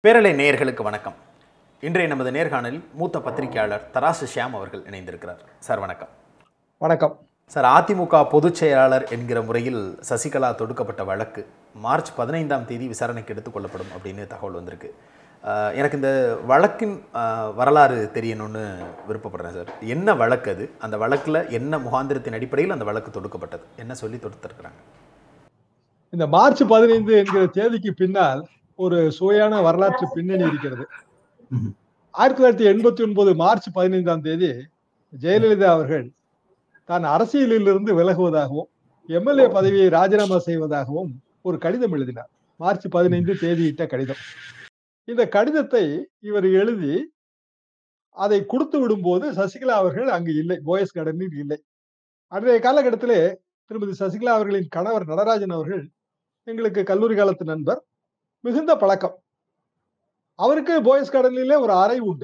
பேரலை நேயர்களுக்கு வணக்கம் இன்றைய நமது நேர்காணலில் மூத்த பத்திரிகையாளர் தராசு ஷியாம் அவர்கள் இணைந்திருக்கிறார் சார் வணக்கம் வணக்கம் சார் அதிமுக பொதுச் செயலாளர் என்கிற முறையில் சசிகலா தொடுக்கப்பட்ட வழக்கு மார்ச் பதினைந்தாம் தேதி விசாரணைக்கு எடுத்துக் கொள்ளப்படும் அப்படின்னு தகவல் வந்திருக்கு அஹ், எனக்கு இந்த வழக்கின் அஹ், வரலாறு தெரியணும்னு விருப்பப்படுறேன் சார் என்ன வழக்கு அது அந்த வழக்கில் என்ன முகாந்திரத்தின் அடிப்படையில் அந்த வழக்கு தொடுக்கப்பட்டது என்ன சொல்லி தொடுத்திருக்கிறாங்க இந்த மார்ச் பதினைந்து என்கிற தேதிக்கு பின்னால் ஒரு சுவையான வரலாற்று பின்னணி இருக்கிறது ம்ஹும். ஆயிரத்தி தொள்ளாயிரத்தி எண்பத்தி ஒன்பது மார்ச் பதினைந்தாம் தேதி ஜெயலலிதா அவர்கள் தான் அரசியலிலிருந்து விலகுவதாகவும் எம்எல்ஏ பதவியை ராஜினாமா செய்வதாகவும் ஒரு கடிதம் எழுதினார் மார்ச் பதினைந்து தேதியிட்ட கடிதம் இந்த கடிதத்தை இவர் எழுதி அதை கொடுத்து விடும்போது சசிகலா அவர்கள் அங்கு இல்லை போயஸ் கார்டனில் இல்லை அன்றைய காலகட்டத்திலே திருமதி சசிகலா அவர்களின் கணவர் நடராஜன் அவர்கள் எங்களுக்கு கல்லூரி காலத்து நண்பர் மிகுந்த பழக்கம் அவருக்கு போயஸ் கார்டனிலே ஒரு அறை உண்டு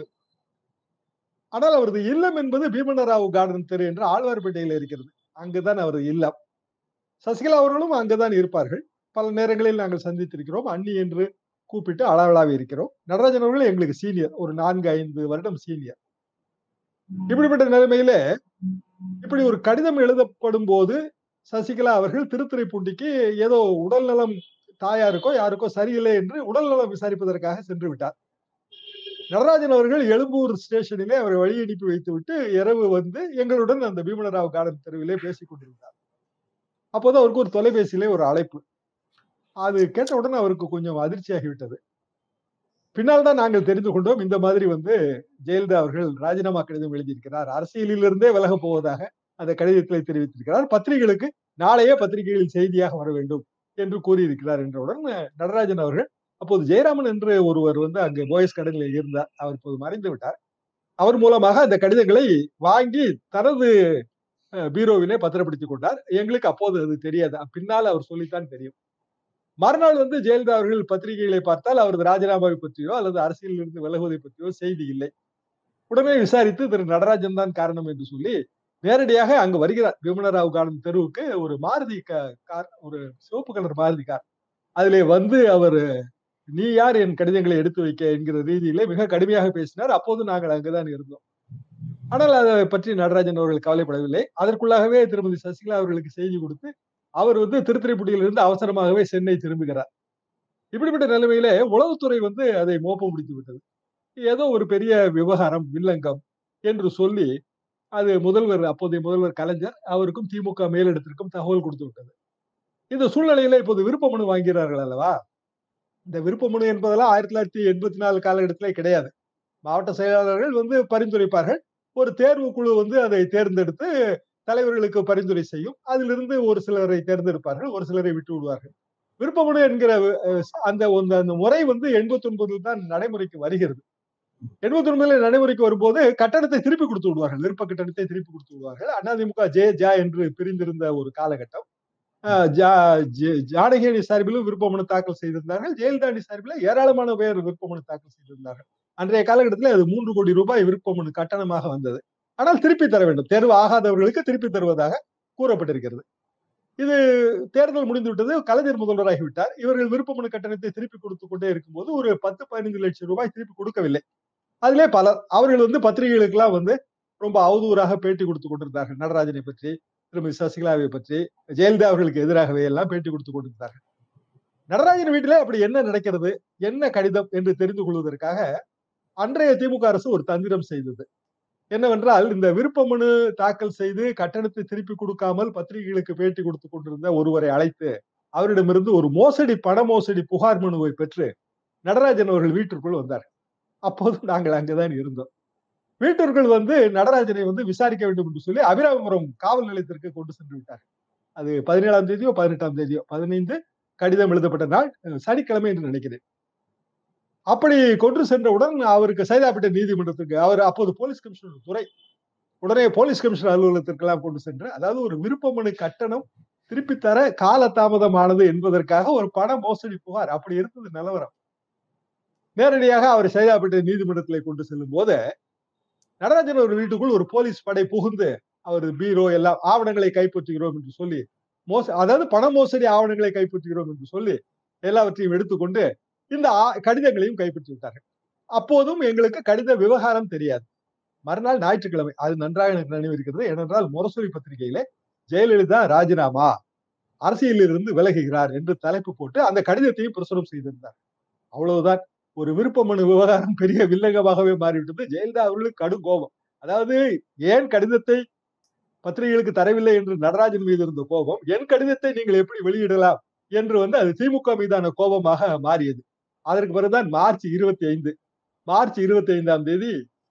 ஆனால் அவரது இல்லம் என்பது பீமனராவ் கார்டன் தெரு என்று ஆழ்வார்பேட்டையில் இருக்கிறது அங்குதான் அவரது இல்லம் சசிகலா அவர்களும் அங்குதான் இருப்பார்கள் பல நேரங்களில் நாங்கள் சந்தித்திருக்கிறோம் அண்ணி என்று கூப்பிட்டு அளவலாவி இருக்கிறோம் நடராஜன் அவர்கள் எங்களுக்கு சீனியர் ஒரு நான்கு ஐந்து வருடம் சீனியர் இப்படிப்பட்ட நிலைமையில இப்படி ஒரு கடிதம் எழுதப்படும் போது சசிகலா அவர்கள் திருத்துறைப்பூண்டிக்கு ஏதோ உடல்நலம் தாயாருக்கோ யாருக்கோ சரியில்லை என்று உடல்நலம் விசாரிப்பதற்காக சென்று விட்டார் நடராஜன் அவர்கள் எழும்பூர் ஸ்டேஷனிலே அவரை வழி அனுப்பி வைத்து விட்டு இரவு வந்து எங்களுடன் அந்த பீமனராவ் கார்டன் தெருவிலே பேசிக் கொண்டிருந்தார் அப்போது அவருக்கு ஒரு தொலைபேசியிலே ஒரு அழைப்பு அது கேட்டவுடன் அவருக்கு கொஞ்சம் அதிர்ச்சியாகிவிட்டது பின்னால் தான் நாங்கள் தெரிந்து கொண்டோம் இந்த மாதிரி வந்து ஜெயலலிதா அவர்கள் ராஜினாமா கடிதம் எழுதியிருக்கிறார் அரசியலிலிருந்தே விலகப் போவதாக அந்த கடிதத்திலே தெரிவித்திருக்கிறார் பத்திரிகைகளுக்கு நாளையே பத்திரிகைகளில் செய்தியாக வர வேண்டும் என்று கூறியிருக்கிறார் என்றவுடன் நடராஜன் அவர்கள் அப்போது ஜெயராமன் என்று ஒருவர் வந்து அங்கு போயஸ் கடனில் இருந்தார் அவர் இப்போது மறைந்து விட்டார் அவர் மூலமாக அந்த கடிதங்களை வாங்கி தனது அஹ், பீரோவிலே பத்திரப்படுத்திக் கொண்டார் எங்களுக்கு அப்போது அது தெரியாது பின்னால் அவர் சொல்லித்தான் தெரியும் மறுநாள் வந்து ஜெயலலிதா அவர்கள் பத்திரிகைகளை பார்த்தால் அவரது ராஜினாமாவை பற்றியோ அல்லது அரசியலில் இருந்து விலகுவதை பற்றியோ செய்தி இல்லை உடனே விசாரித்து திரு நடராஜன் தான் காரணம் என்று சொல்லி நேரடியாக அங்கு வருகிறார் விமலராவ் கார்டன் தெருவுக்கு ஒரு மாருதி கா- கார் ஒரு சிவப்பு கலர் மாருதி கார் அதிலே வந்து அவர் நீ யார் என் கடிதங்களை எடுத்து வைக்க என்கிற ரீதியிலே மிக கடுமையாக பேசினார் அப்போது நாங்கள் அங்குதான் இருந்தோம் ஆனால் அதை பற்றி நடராஜன் அவர்கள் கவலைப்படவில்லை அதற்குள்ளாகவே திருமதி சசிகலா அவர்களுக்கு செய்தி கொடுத்து அவர் வந்து திருத்துறைப்பூண்டியிலிருந்து அவசரமாகவே சென்னை திரும்புகிறார் இப்படிப்பட்ட நிலைமையிலே உளவுத்துறை வந்து அதை மோப்பம் பிடித்து விட்டது ஏதோ ஒரு பெரிய விவகாரம் வில்லங்கம் என்று சொல்லி அது முதல்வர் அப்போதைய முதல்வர் கலைஞர் அவருக்கும் திமுக மேலிடத்திற்கும் தகவல் கொடுத்து விட்டது இந்த சூழ்நிலையில இப்போது விருப்ப மனு வாங்கிறார்கள் அல்லவா இந்த விருப்ப மனு என்பதெல்லாம் ஆயிரத்தி தொள்ளாயிரத்தி எண்பத்தி நாலு காலகட்டத்திலே கிடையாது மாவட்ட செயலாளர்கள் வந்து பரிந்துரைப்பார்கள் ஒரு தேர்வு குழு வந்து அதை தேர்ந்தெடுத்து தலைவர்களுக்கு பரிந்துரை செய்யும் அதிலிருந்து ஒரு சிலரை தேர்ந்தெடுப்பார்கள் ஒரு சிலரை விட்டு விடுவார்கள் விருப்ப மனு என்கிற அஹ், அந்த அந்த- அந்த முறை வந்து எண்பத்தி ஒன்பதில் தான் நடைமுறைக்கு வருகிறது எண்பத்தி ஒன்பதுல நடைமுறைக்கு வரும்போது கட்டணத்தை திருப்பி கொடுத்து விடுவார்கள் விருப்ப கட்டணத்தை திருப்பி கொடுத்து விடுவார்கள் அதிமுக ஜே ஜா என்று பிரிந்திருந்த ஒரு காலகட்டம் அஹ், ஜா- ஜே- ஜானகி சார்பிலும் விருப்ப மனு தாக்கல் செய்திருந்தார்கள் ஜெயலலிதா அணி சார்பில் ஏராளமான பேர் விருப்ப மனு தாக்கல் செய்திருந்தார்கள் அன்றைய காலகட்டத்தில் அது மூன்று கோடி ரூபாய் விருப்ப மனு கட்டணமாக வந்தது ஆனால் திருப்பி தர வேண்டும் தேர்வு ஆகாதவர்களுக்கு திருப்பி தருவதாக கூறப்பட்டிருக்கிறது இது தேர்தல் முடிந்து விட்டது கலைஞர் முதல்வராகிவிட்டார் இவர்கள் விருப்ப மனு கட்டணத்தை திருப்பி கொடுத்து கொண்டே இருக்கும்போது ஒரு பத்து பதினைந்து லட்சம் ரூபாய் திருப்பி கொடுக்கவில்லை அதிலே பலர் அவர்கள் வந்து பத்திரிகைகளுக்கெல்லாம் வந்து ரொம்ப அவதூறாக பேட்டி கொடுத்து கொண்டிருந்தார்கள் நடராஜனை பற்றி திருமதி சசிகலாவை பற்றி ஜெயலலிதா அவர்களுக்கு எதிராகவே எல்லாம் பேட்டி கொடுத்து கொண்டிருந்தார்கள் நடராஜன் வீட்டிலே அப்படி என்ன நடக்கிறது என்ன கடிதம் என்று தெரிந்து கொள்வதற்காக அன்றைய திமுக அரசு ஒரு தந்திரம் செய்தது என்னவென்றால் இந்த விருப்ப மனு தாக்கல் செய்து கட்டணத்தை திருப்பி கொடுக்காமல் பத்திரிகைகளுக்கு பேட்டி கொடுத்து கொண்டிருந்த ஒருவரை அழைத்து அவரிடமிருந்து ஒரு மோசடி பண மோசடி புகார் மனுவை பெற்று நடராஜன் அவர்கள் வீட்டிற்குள் வந்தார் அப்போது நாங்கள் அங்குதான் இருந்தோம் வீட்டிற்குள் வந்து நடராஜனை வந்து விசாரிக்க வேண்டும் என்று சொல்லி அபிராமபுரம் காவல் நிலையத்திற்கு கொண்டு சென்று விட்டார் அது பதினேழாம் தேதியோ பதினெட்டாம் தேதியோ பதினைந்து கடிதம் எழுதப்பட்ட நாள் அஹ், சனிக்கிழமை என்று நினைக்கிறேன் அப்படி கொண்டு சென்றவுடன் அவருக்கு சைதாப்பேட்டை நீதிமன்றத்துக்கு அவர் அப்போது போலீஸ் கமிஷனர் துறை உடனே போலீஸ் கமிஷனர் அலுவலகத்திற்கெல்லாம் கொண்டு சென்று அதாவது ஒரு விருப்ப மனு கட்டணம் திருப்பி தர கால தாமதமானது என்பதற்காக ஒரு பண மோசடி புகார் அப்படி இருந்தது நிலவரம் நேரடியாக அவர் சைதாப்பேட்டை நீதிமன்றத்திலே கொண்டு செல்லும் போது நடராஜன் ஒரு வீட்டுக்குள் ஒரு போலீஸ் படை புகுந்து அவர் பீரோ எல்லாம் ஆவணங்களை கைப்பற்றுகிறோம் என்று சொல்லி மோச அதாவது பண மோசடி ஆவணங்களை கைப்பற்றுகிறோம் என்று சொல்லி எல்லாவற்றையும் எடுத்துக்கொண்டு இந்த ஆ- கடிதங்களையும் கைப்பற்றி விட்டார்கள் அப்போதும் எங்களுக்கு கடித விவகாரம் தெரியாது மறுநாள் ஞாயிற்றுக்கிழமை அது நன்றாக எனக்கு நினைவு இருக்கிறது ஏனென்றால் முரசொலி பத்திரிகையிலே ஜெயலலிதா ராஜினாமா அரசியலில் இருந்து விலகுகிறார் என்று தலைப்பு போட்டு அந்த கடிதத்தையும் பிரசுரம் செய்திருந்தார் அவ்வளவுதான் ஒரு விருப்ப மனு விவகாரம் பெரிய வில்லங்கமாகவே மாறிவிட்டது ஜெயலலிதா அவர்களுக்கு கடும் கோபம் அதாவது ஏன் கடிதத்தை பத்திரிகைகளுக்கு தரவில்லை என்று நடராஜன் மீது இருந்த கோபம் என் கடிதத்தை நீங்கள் எப்படி வெளியிடலாம் என்று வந்து அது திமுக மீதான கோபமாக மாறியது அதற்கு பிறகுதான் மார்ச் இருபத்தி ஐந்து மார்ச் இருபத்தி ஐந்தாம் தேதி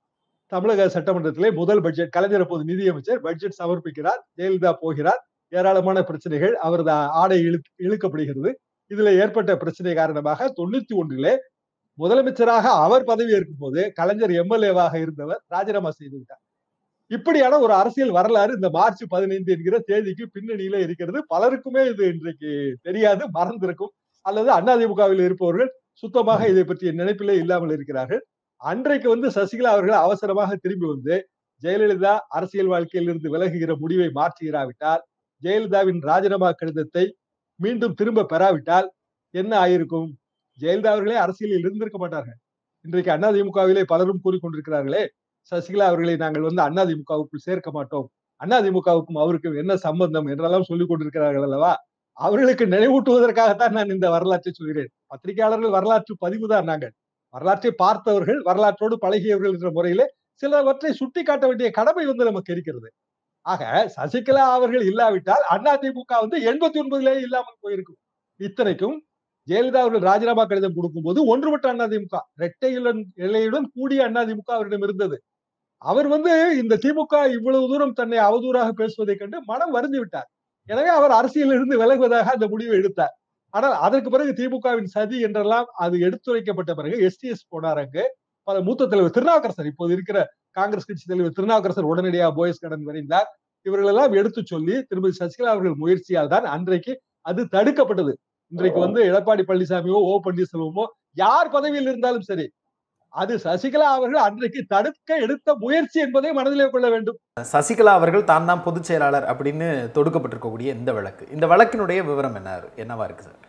தமிழக சட்டமன்றத்திலே முதல் பட்ஜெட் கலைஞர் அப்போது நிதியமைச்சர் பட்ஜெட் சமர்ப்பிக்கிறார் ஜெயலலிதா போகிறார் ஏராளமான பிரச்சனைகள் அவரது ஆடை இழு இழுக்கப்படுகிறது இதுல ஏற்பட்ட பிரச்சனை காரணமாக தொண்ணூத்தி ஒன்றிலே முதலமைச்சராக அவர் பதவி ஏற்கும் போது கலைஞர் எம்எல்ஏவாக இருந்தவர் ராஜினாமா செய்து விட்டார் இப்படியான ஒரு அரசியல் வரலாறு இந்த மார்ச் பதினைந்து என்கிற தேதிக்கு பின்னணியில இருக்கிறது பலருக்குமே இது இன்றைக்கு தெரியாது மறந்திருக்கும் அல்லது அதிமுகவில் இருப்பவர்கள் சுத்தமாக இதை பற்றிய நினைப்பிலே இல்லாமல் இருக்கிறார்கள் அன்றைக்கு வந்து சசிகலா அவர்கள் அவசரமாக திரும்பி வந்து ஜெயலலிதா அரசியல் வாழ்க்கையில் இருந்து விலகுகிற முடிவை மாற்றுகிறாவிட்டால் ஜெயலலிதாவின் ராஜினாமா கடிதத்தை மீண்டும் திரும்ப பெறாவிட்டால் என்ன ஆயிருக்கும் ஜெயலலிதா அவர்களே அரசியலில் இருந்திருக்க மாட்டார்கள் இன்றைக்கு அதிமுகவிலே பலரும் கூறிக்கொண்டிருக்கிறார்களே சசிகலா அவர்களை நாங்கள் வந்து அதிமுகவுக்குள் சேர்க்க மாட்டோம் அதிமுகவுக்கும் அவருக்கும் என்ன சம்பந்தம் என்றெல்லாம் சொல்லிக் கொண்டிருக்கிறார்கள் அல்லவா அவர்களுக்கு நினைவூட்டுவதற்காகத்தான் நான் இந்த வரலாற்றை சொல்கிறேன் பத்திரிகையாளர்கள் வரலாற்று பதிவு தான் நாங்கள் வரலாற்றை பார்த்தவர்கள் வரலாற்றோடு பழகியவர்கள் என்ற முறையிலே சிலவற்றை சுட்டி காட்ட வேண்டிய கடமை வந்து நமக்கு இருக்கிறது ஆக சசிகலா அவர்கள் இல்லாவிட்டால் அதிமுக வந்து எண்பத்தி ஒன்பதுலேயே இல்லாமல் போயிருக்கும் இத்தனைக்கும் ஜெயலலிதா அவர்கள் ராஜினாமா கடிதம் கொடுக்கும்போது ஒன்றுபட்ட அதிமுக இரட்டையுடன் இலையுடன் கூடிய அதிமுக அவரிடம் இருந்தது அவர் வந்து இந்த திமுக இவ்வளவு தூரம் தன்னை அவதூறாக பேசுவதை கண்டு மனம் வருந்தி விட்டார் எனவே அவர் அரசியலில் இருந்து விலகுவதாக அந்த முடிவை எடுத்தார் ஆனால் அதற்கு பிறகு திமுகவின் சதி என்றெல்லாம் அது எடுத்துரைக்கப்பட்ட பிறகு எஸ்டிஎஸ் போனார் அங்கு பல மூத்த தலைவர் திருநாவுக்கரசர் இப்போது இருக்கிற காங்கிரஸ் கட்சி தலைவர் திருநாவுக்கரசர் உடனடியாக போயஸ் கடன் வரைந்தார் இவர்கள் எல்லாம் எடுத்து சொல்லி திருமதி சசிகலா அவர்கள் முயற்சியால் தான் அன்றைக்கு அது தடுக்கப்பட்டது இன்றைக்கு வந்து எடப்பாடி பழனிசாமியோ ஓ பன்னீர்செல்வமோ யார் பதவியில் இருந்தாலும் சரி அது சசிகலா அவர்கள் அன்றைக்கு தடுக்க எடுத்த முயற்சி என்பதை மனதிலே கொள்ள வேண்டும் சசிகலா அவர்கள் தான் தான் பொதுச் செயலாளர் அப்படின்னு தொடுக்கப்பட்டிருக்கக்கூடிய இந்த வழக்கு இந்த வழக்கினுடைய விவரம் என்ன என்னவா இருக்கு சார்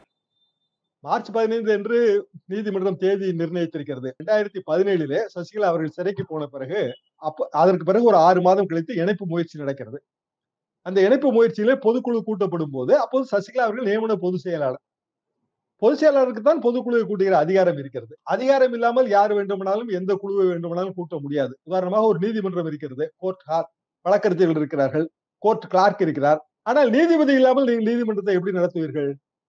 மார்ச் பதினைந்து என்று நீதிமன்றம் தேதி நிர்ணயித்திருக்கிறது இரண்டாயிரத்தி பதினேழிலே சசிகலா அவர்கள் சிறைக்கு போன பிறகு அப்ப அதற்கு பிறகு ஒரு ஆறு மாதம் கழித்து இணைப்பு முயற்சி நடக்கிறது அந்த இணைப்பு முயற்சியிலே பொதுக்குழு கூட்டப்படும் போது அப்போது சசிகலா அவர்கள் நியமன பொதுச் செயலாளர் பொதுச் செயலாளருக்கு தான் பொதுக்குழுவை கூட்டுகிற அதிகாரம் இருக்கிறது அதிகாரம் இல்லாமல் யார் வேண்டுமானாலும் எந்த குழுவை வேண்டுமானாலும் கூட்ட முடியாது உதாரணமாக ஒரு நீதிமன்றம் இருக்கிறது கோர்ட் வழக்கறிஞர்கள் இருக்கிறார்கள் கோர்ட் கிளார்க் இருக்கிறார் ஆனால் நீதிபதி இல்லாமல் நீங்கள் நீதிமன்றத்தை எப்படி நடத்துவீர்கள்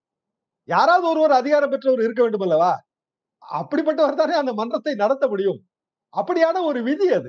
யாராவது ஒருவர் அதிகாரம் பெற்றவர் இருக்க வேண்டும் அல்லவா அப்படிப்பட்டவர் தானே அந்த மன்றத்தை நடத்த முடியும் அப்படியான ஒரு விதி அது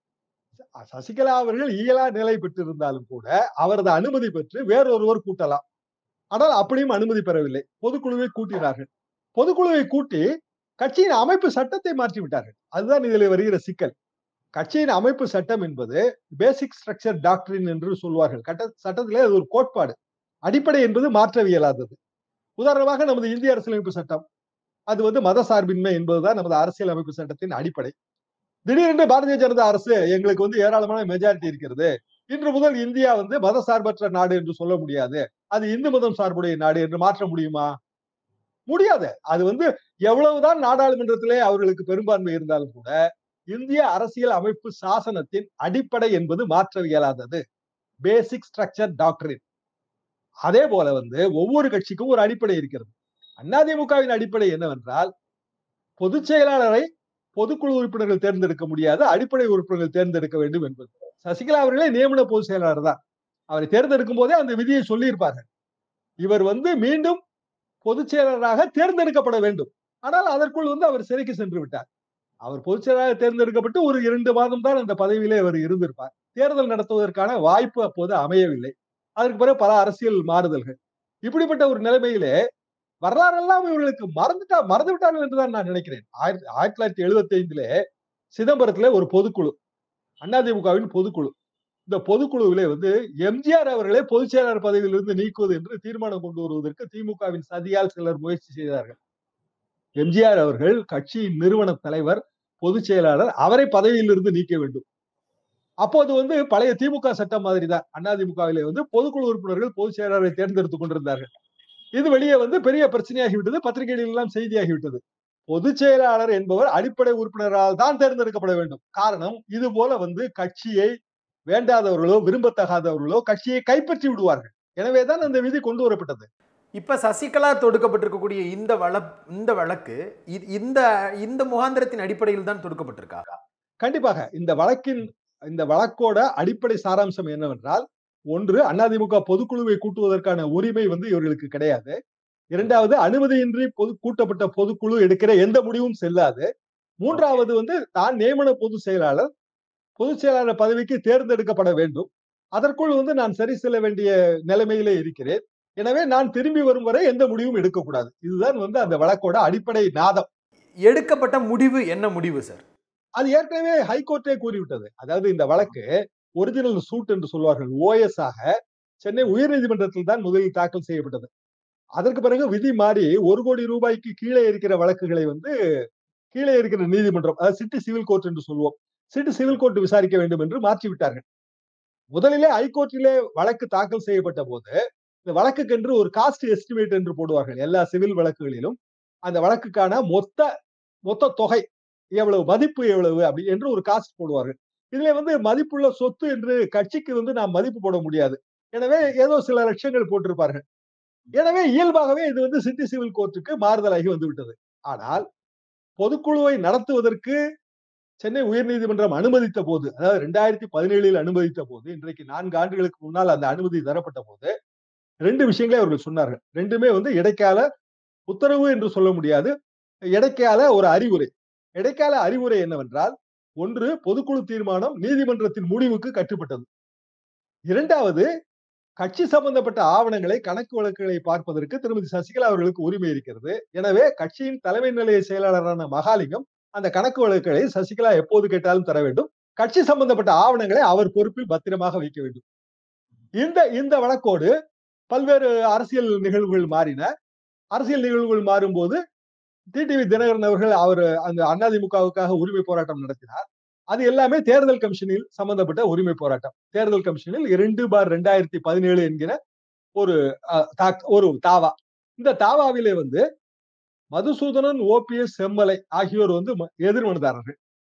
சசிகலா அவர்கள் இயலா நிலை பெற்றிருந்தாலும் கூட அவரது அனுமதி பெற்று வேறொருவர் கூட்டலாம் ஆனால் அப்படியும் அனுமதி பெறவில்லை பொதுக்குழுவை கூட்டினார்கள் பொதுக்குழுவை கூட்டி கட்சியின் அமைப்பு சட்டத்தை மாற்றி விட்டார்கள் அதுதான் இதில் வருகிற சிக்கல் கட்சியின் அமைப்பு சட்டம் என்பது பேசிக் ஸ்ட்ரக்சர் டாக்டரின் என்று சொல்வார்கள் கட்ட சட்டத்திலே அது ஒரு கோட்பாடு அடிப்படை என்பது மாற்றவியலாதது உதாரணமாக நமது இந்திய அரசியலமைப்பு சட்டம் அது வந்து மத சார்பின்மை என்பதுதான் நமது அரசியல் அமைப்பு சட்டத்தின் அடிப்படை திடீரென்று பாரதிய ஜனதா அரசு எங்களுக்கு வந்து ஏராளமான மெஜாரிட்டி இருக்கிறது இன்று முதல் இந்தியா வந்து மத சார்பற்ற நாடு என்று சொல்ல முடியாது அது இந்து மதம் சார்புடைய நாடு என்று மாற்ற முடியுமா முடியாது அது வந்து எவ்வளவுதான் நாடாளுமன்றத்திலே அவர்களுக்கு பெரும்பான்மை இருந்தாலும் கூட இந்திய அரசியல் அமைப்பு சாசனத்தின் அடிப்படை என்பது மாற்ற இயலாதது பேசிக் ஸ்ட்ரக்சர் டாக்டரின் அதே போல வந்து ஒவ்வொரு கட்சிக்கும் ஒரு அடிப்படை இருக்கிறது அதிமுகவின் அடிப்படை என்னவென்றால் பொதுச் செயலாளரை பொதுக்குழு உறுப்பினர்கள் தேர்ந்தெடுக்க முடியாது அடிப்படை உறுப்பினர்கள் தேர்ந்தெடுக்க வேண்டும் என்பது சசிகலா அவர்களே நியமன பொதுச் செயலாளர் தான் அவரை தேர்ந்தெடுக்கும் போதே அந்த விதியை சொல்லியிருப்பார்கள் இவர் வந்து மீண்டும் பொதுச் செயலாளராக தேர்ந்தெடுக்கப்பட வேண்டும் ஆனால் அதற்குள் வந்து அவர் சிறைக்கு சென்று விட்டார் அவர் பொதுச் செயலாளர் தேர்ந்தெடுக்கப்பட்டு ஒரு இரண்டு மாதம் தான் அந்த பதவியிலே அவர் இருந்திருப்பார் தேர்தல் நடத்துவதற்கான வாய்ப்பு அப்போது அமையவில்லை அதற்கு பிறகு பல அரசியல் மாறுதல்கள் இப்படிப்பட்ட ஒரு நிலைமையிலே வரலாறெல்லாம் இவர்களுக்கு மறந்துட்டா மறந்து விட்டார்கள் என்றுதான் நான் நினைக்கிறேன் ஆயிரத்தி ஆயிரத்தி தொள்ளாயிரத்தி எழுபத்தி ஐந்துல சிதம்பரத்துல ஒரு பொதுக்குழு அதிமுகவின் பொதுக்குழு இந்த பொதுக்குழுவிலே வந்து எம்ஜிஆர் அவர்களே பொதுச் செயலாளர் பதவியிலிருந்து நீக்குவது என்று தீர்மானம் கொண்டு வருவதற்கு திமுகவின் சதியால் சிலர் முயற்சி செய்தார்கள் எம்ஜிஆர் அவர்கள் கட்சியின் நிறுவன தலைவர் பொதுச் செயலாளர் அவரை பதவியிலிருந்து நீக்க வேண்டும் அப்போது வந்து பழைய திமுக சட்டம் மாதிரி தான் அதிமுகவிலே வந்து பொதுக்குழு உறுப்பினர்கள் பொதுச் செயலாளரை தேர்ந்தெடுத்துக் கொண்டிருந்தார்கள் இது வெளியே வந்து பெரிய பிரச்சனையாகிவிட்டது பத்திரிகைகளில் எல்லாம் செய்தியாகிவிட்டது பொதுச் செயலாளர் என்பவர் அடிப்படை உறுப்பினரால் தான் தேர்ந்தெடுக்கப்பட வேண்டும் காரணம் இது போல வந்து கட்சியை வேண்டாதவர்களோ விரும்பத்தகாதவர்களோ கட்சியை கைப்பற்றி விடுவார்கள் எனவேதான் அந்த விதி கொண்டு வரப்பட்டது இப்ப சசிகலா தொடுக்கப்பட்டிருக்கக்கூடிய இந்த வழ இந்த வழக்கு இ- இந்த இந்த முகாந்திரத்தின் அடிப்படையில் தான் தொடுக்கப்பட்டிருக்கா கண்டிப்பாக இந்த வழக்கின் இந்த வழக்கோட அடிப்படை சாராம்சம் என்னவென்றால் ஒன்று அதிமுக பொதுக்குழுவை கூட்டுவதற்கான உரிமை வந்து இவர்களுக்கு கிடையாது இரண்டாவது அனுமதியின்றி பொது கூட்டப்பட்ட பொதுக்குழு எடுக்கிற எந்த முடிவும் செல்லாது மூன்றாவது வந்து தான் நியமன பொதுச் செயலாளர் பொதுச் செயலாளர் பதவிக்கு தேர்ந்தெடுக்கப்பட வேண்டும் அதற்குள் வந்து நான் சரி செல்ல வேண்டிய நிலைமையிலே இருக்கிறேன் எனவே நான் திரும்பி வரும் வரை எந்த முடிவும் எடுக்கக்கூடாது இதுதான் வந்து அந்த வழக்கோட அடிப்படை நாதம் எடுக்கப்பட்ட முடிவு என்ன முடிவு சார் அது ஏற்கனவே ஹைகோர்ட்டே கூறிவிட்டது அதாவது இந்த வழக்கு ஒரிஜினல் சூட் என்று சொல்வார்கள் ஓஎஸ் ஆக சென்னை உயர்நீதிமன்றத்தில் தான் முதலில் தாக்கல் செய்யப்பட்டது அதற்கு பிறகு விதி மாறி ஒரு கோடி ரூபாய்க்கு கீழே இருக்கிற வழக்குகளை வந்து கீழே இருக்கிற நீதிமன்றம் அதாவது சிட்டி சிவில் கோர்ட் என்று சொல்லுவோம் சிட்டி சிவில் கோர்ட் விசாரிக்க வேண்டும் என்று மாற்றி விட்டார்கள் முதலிலே ஹைகோர்ட்டிலே வழக்கு தாக்கல் செய்யப்பட்ட போது இந்த வழக்குக்கென்று ஒரு காஸ்ட் எஸ்டிமேட் என்று போடுவார்கள் எல்லா சிவில் வழக்குகளிலும் அந்த வழக்குக்கான மொத்த மொத்த தொகை எவ்வளவு மதிப்பு எவ்வளவு அப்படி என்று ஒரு காஸ்ட் போடுவார்கள் இதுல வந்து மதிப்புள்ள சொத்து என்று கட்சிக்கு வந்து நாம் மதிப்பு போட முடியாது எனவே ஏதோ சில லட்சங்கள் போட்டிருப்பார்கள் எனவே இயல்பாகவே இது வந்து சிட்டி சிவில் கோர்ட்டுக்கு மாறுதலாகி வந்து விட்டது ஆனால் பொதுக்குழுவை நடத்துவதற்கு சென்னை உயர்நீதிமன்றம் அனுமதித்த போது அதாவது ரெண்டாயிரத்தி பதினேழில் அனுமதித்த போது இன்றைக்கு நான்கு ஆண்டுகளுக்கு முன்னால் அந்த அனுமதி தரப்பட்ட போது ரெண்டு விஷயங்களை அவர்கள் சொன்னார்கள் ரெண்டுமே வந்து இடைக்கால உத்தரவு என்று சொல்ல முடியாது இடைக்கால ஒரு அறிவுரை இடைக்கால அறிவுரை என்னவென்றால் ஒன்று பொதுக்குழு தீர்மானம் நீதிமன்றத்தின் முடிவுக்கு கட்டுப்பட்டது இரண்டாவது கட்சி சம்பந்தப்பட்ட ஆவணங்களை கணக்கு வழக்குகளை பார்ப்பதற்கு திருமதி சசிகலா அவர்களுக்கு உரிமை இருக்கிறது எனவே கட்சியின் தலைமை நிலைய செயலாளரான மகாலிங்கம் அந்த கணக்கு வழக்குகளை சசிகலா எப்போது கேட்டாலும் தர வேண்டும் கட்சி சம்பந்தப்பட்ட ஆவணங்களை அவர் பொறுப்பில் பத்திரமாக வைக்க வேண்டும் இந்த இந்த வழக்கோடு பல்வேறு அரசியல் நிகழ்வுகள் மாறின அரசியல் நிகழ்வுகள் மாறும்போது டிடிவி தினகரன் அவர்கள் அவர் அந்த அதிமுகவுக்காக உரிமை போராட்டம் நடத்தினார் அது எல்லாமே தேர்தல் கமிஷனில் சம்பந்தப்பட்ட உரிமை போராட்டம் தேர்தல் கமிஷனில் இரண்டு பார் ரெண்டாயிரத்தி பதினேழு என்கிற ஒரு அஹ், தாக்- ஒரு தாவா இந்த தாவாவிலே வந்து மதுசூதனன் ஓபிஎஸ் செம்மலை ஆகியோர் வந்து ம- எதிர்மனுதாரர்கள்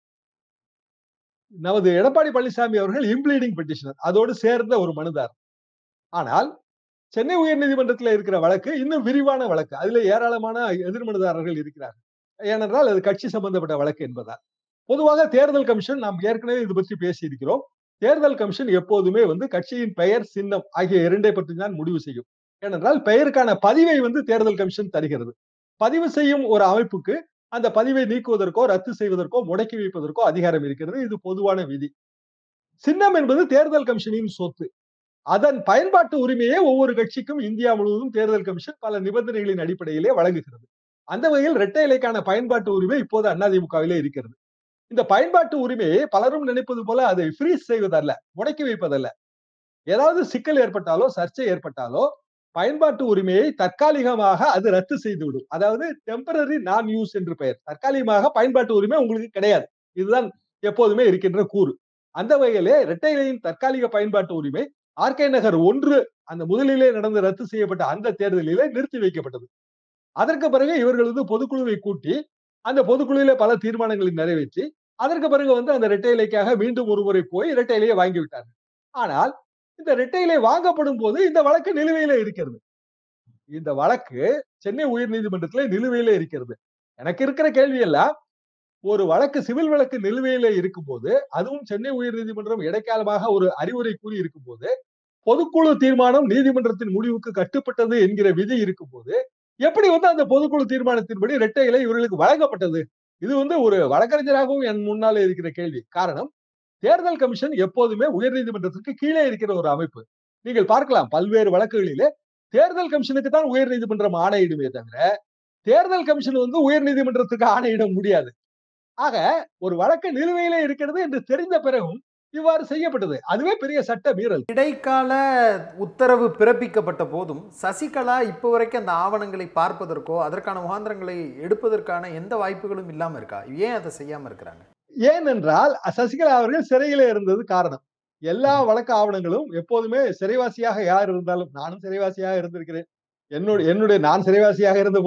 நமது எடப்பாடி பழனிசாமி அவர்கள் இம்ப்ளீடிங் பெட்டிஷனர் அதோடு சேர்ந்த ஒரு மனுதாரர் ஆனால் சென்னை உயர்நீதிமன்றத்தில் இருக்கிற வழக்கு இன்னும் விரிவான வழக்கு அதுல ஏராளமான எதிர்மனுதாரர்கள் இருக்கிறார்கள் ஏனென்றால் அது கட்சி சம்பந்தப்பட்ட வழக்கு என்பதால் பொதுவாக தேர்தல் கமிஷன் நாம் ஏற்கனவே இது பற்றி பேசியிருக்கிறோம் தேர்தல் கமிஷன் எப்போதுமே வந்து கட்சியின் பெயர் சின்னம் ஆகிய இரண்டை பற்றி தான் முடிவு செய்யும் ஏனென்றால் பெயருக்கான பதிவை வந்து தேர்தல் கமிஷன் தருகிறது பதிவு செய்யும் ஒரு அமைப்புக்கு அந்த பதிவை நீக்குவதற்கோ ரத்து செய்வதற்கோ முடக்கி வைப்பதற்கோ அதிகாரம் இருக்கிறது இது பொதுவான விதி சின்னம் என்பது தேர்தல் கமிஷனின் சொத்து அதன் பயன்பாட்டு உரிமையை ஒவ்வொரு கட்சிக்கும் இந்தியா முழுவதும் தேர்தல் கமிஷன் பல நிபந்தனைகளின் அடிப்படையிலே வழங்குகிறது அந்த வகையில் இரட்டை இலைக்கான பயன்பாட்டு உரிமை இப்போது அதிமுகவிலே இருக்கிறது இந்த பயன்பாட்டு உரிமையை பலரும் நினைப்பது போல அதை ஃப்ரீஸ் செய்வதல்ல முடக்கி வைப்பதல்ல ஏதாவது சிக்கல் ஏற்பட்டாலோ சர்ச்சை ஏற்பட்டாலோ பயன்பாட்டு உரிமையை தற்காலிகமாக அது ரத்து செய்துவிடும் அதாவது டெம்பரரி நான் யூஸ் என்று பெயர் தற்காலிகமாக பயன்பாட்டு உரிமை உங்களுக்கு கிடையாது இதுதான் எப்போதுமே இருக்கின்ற கூறு அந்த வகையிலே இரட்டை இலையின் தற்காலிக பயன்பாட்டு உரிமை ஆர்கே நகர் ஒன்று அந்த முதலிலே நடந்து ரத்து செய்யப்பட்ட அந்த தேர்தலிலே நிறுத்தி வைக்கப்பட்டது அதற்கு பிறகு இவர்கள் வந்து பொதுக்குழுவை கூட்டி அந்த பொதுக்குழுவிலே பல தீர்மானங்களை நிறைவேற்றி அதற்கு பிறகு வந்து அந்த இரட்டை இலைக்காக மீண்டும் ஒரு முறை போய் இரட்டை இலையை வாங்கி விட்டார்கள் ஆனால் இந்த இரட்டை இலை வாங்கப்படும் போது இந்த வழக்கு நிலுவையில இருக்கிறது இந்த வழக்கு சென்னை உயர் நீதிமன்றத்திலே நிலுவையில இருக்கிறது எனக்கு இருக்கிற கேள்வி எல்லாம் ஒரு வழக்கு சிவில் வழக்கு நிலுவையில இருக்கும்போது அதுவும் சென்னை உயர் நீதிமன்றம் இடைக்காலமாக ஒரு அறிவுரை கூறி இருக்கும்போது பொதுக்குழு தீர்மானம் நீதிமன்றத்தின் முடிவுக்கு கட்டுப்பட்டது என்கிற விதி இருக்கும்போது எப்படி வந்து அந்த பொதுக்குழு தீர்மானத்தின்படி இரட்டை இலை இவர்களுக்கு வழங்கப்பட்டது இது வந்து ஒரு வழக்கறிஞராகவும் என் முன்னாலே இருக்கிற கேள்வி காரணம் தேர்தல் கமிஷன் எப்போதுமே உயர்நீதிமன்றத்திற்கு கீழே இருக்கிற ஒரு அமைப்பு நீங்கள் பார்க்கலாம் பல்வேறு வழக்குகளிலே தேர்தல் கமிஷனுக்கு தான் உயர்நீதிமன்றம் ஆணையிடுமே தவிர தேர்தல் கமிஷன் வந்து உயர்நீதிமன்றத்துக்கு ஆணையிட முடியாது ஆக ஒரு வழக்கு நிலுவையிலே இருக்கிறது என்று தெரிந்த பிறகும் இவ்வாறு செய்யப்பட்டது அதுவே பெரிய சட்ட மீறல் இடைக்கால உத்தரவு பிறப்பிக்கப்பட்ட போதும் சசிகலா இப்போ வரைக்கும் அந்த ஆவணங்களை பார்ப்பதற்கோ அதற்கான முகாந்திரங்களை எடுப்பதற்கான எந்த வாய்ப்புகளும் இல்லாம இருக்கா ஏன் அதை செய்யாம இருக்கிறாங்க ஏனென்றால் சசிகலா அவர்கள் சிறையில இருந்தது காரணம் எல்லா வழக்கு ஆவணங்களும் எப்போதுமே சிறைவாசியாக யார் இருந்தாலும் நானும் சிறைவாசியாக இருந்திருக்கிறேன் என்னுடைய என்னுடைய நான் சிறைவாசியாக இருந்த போதும்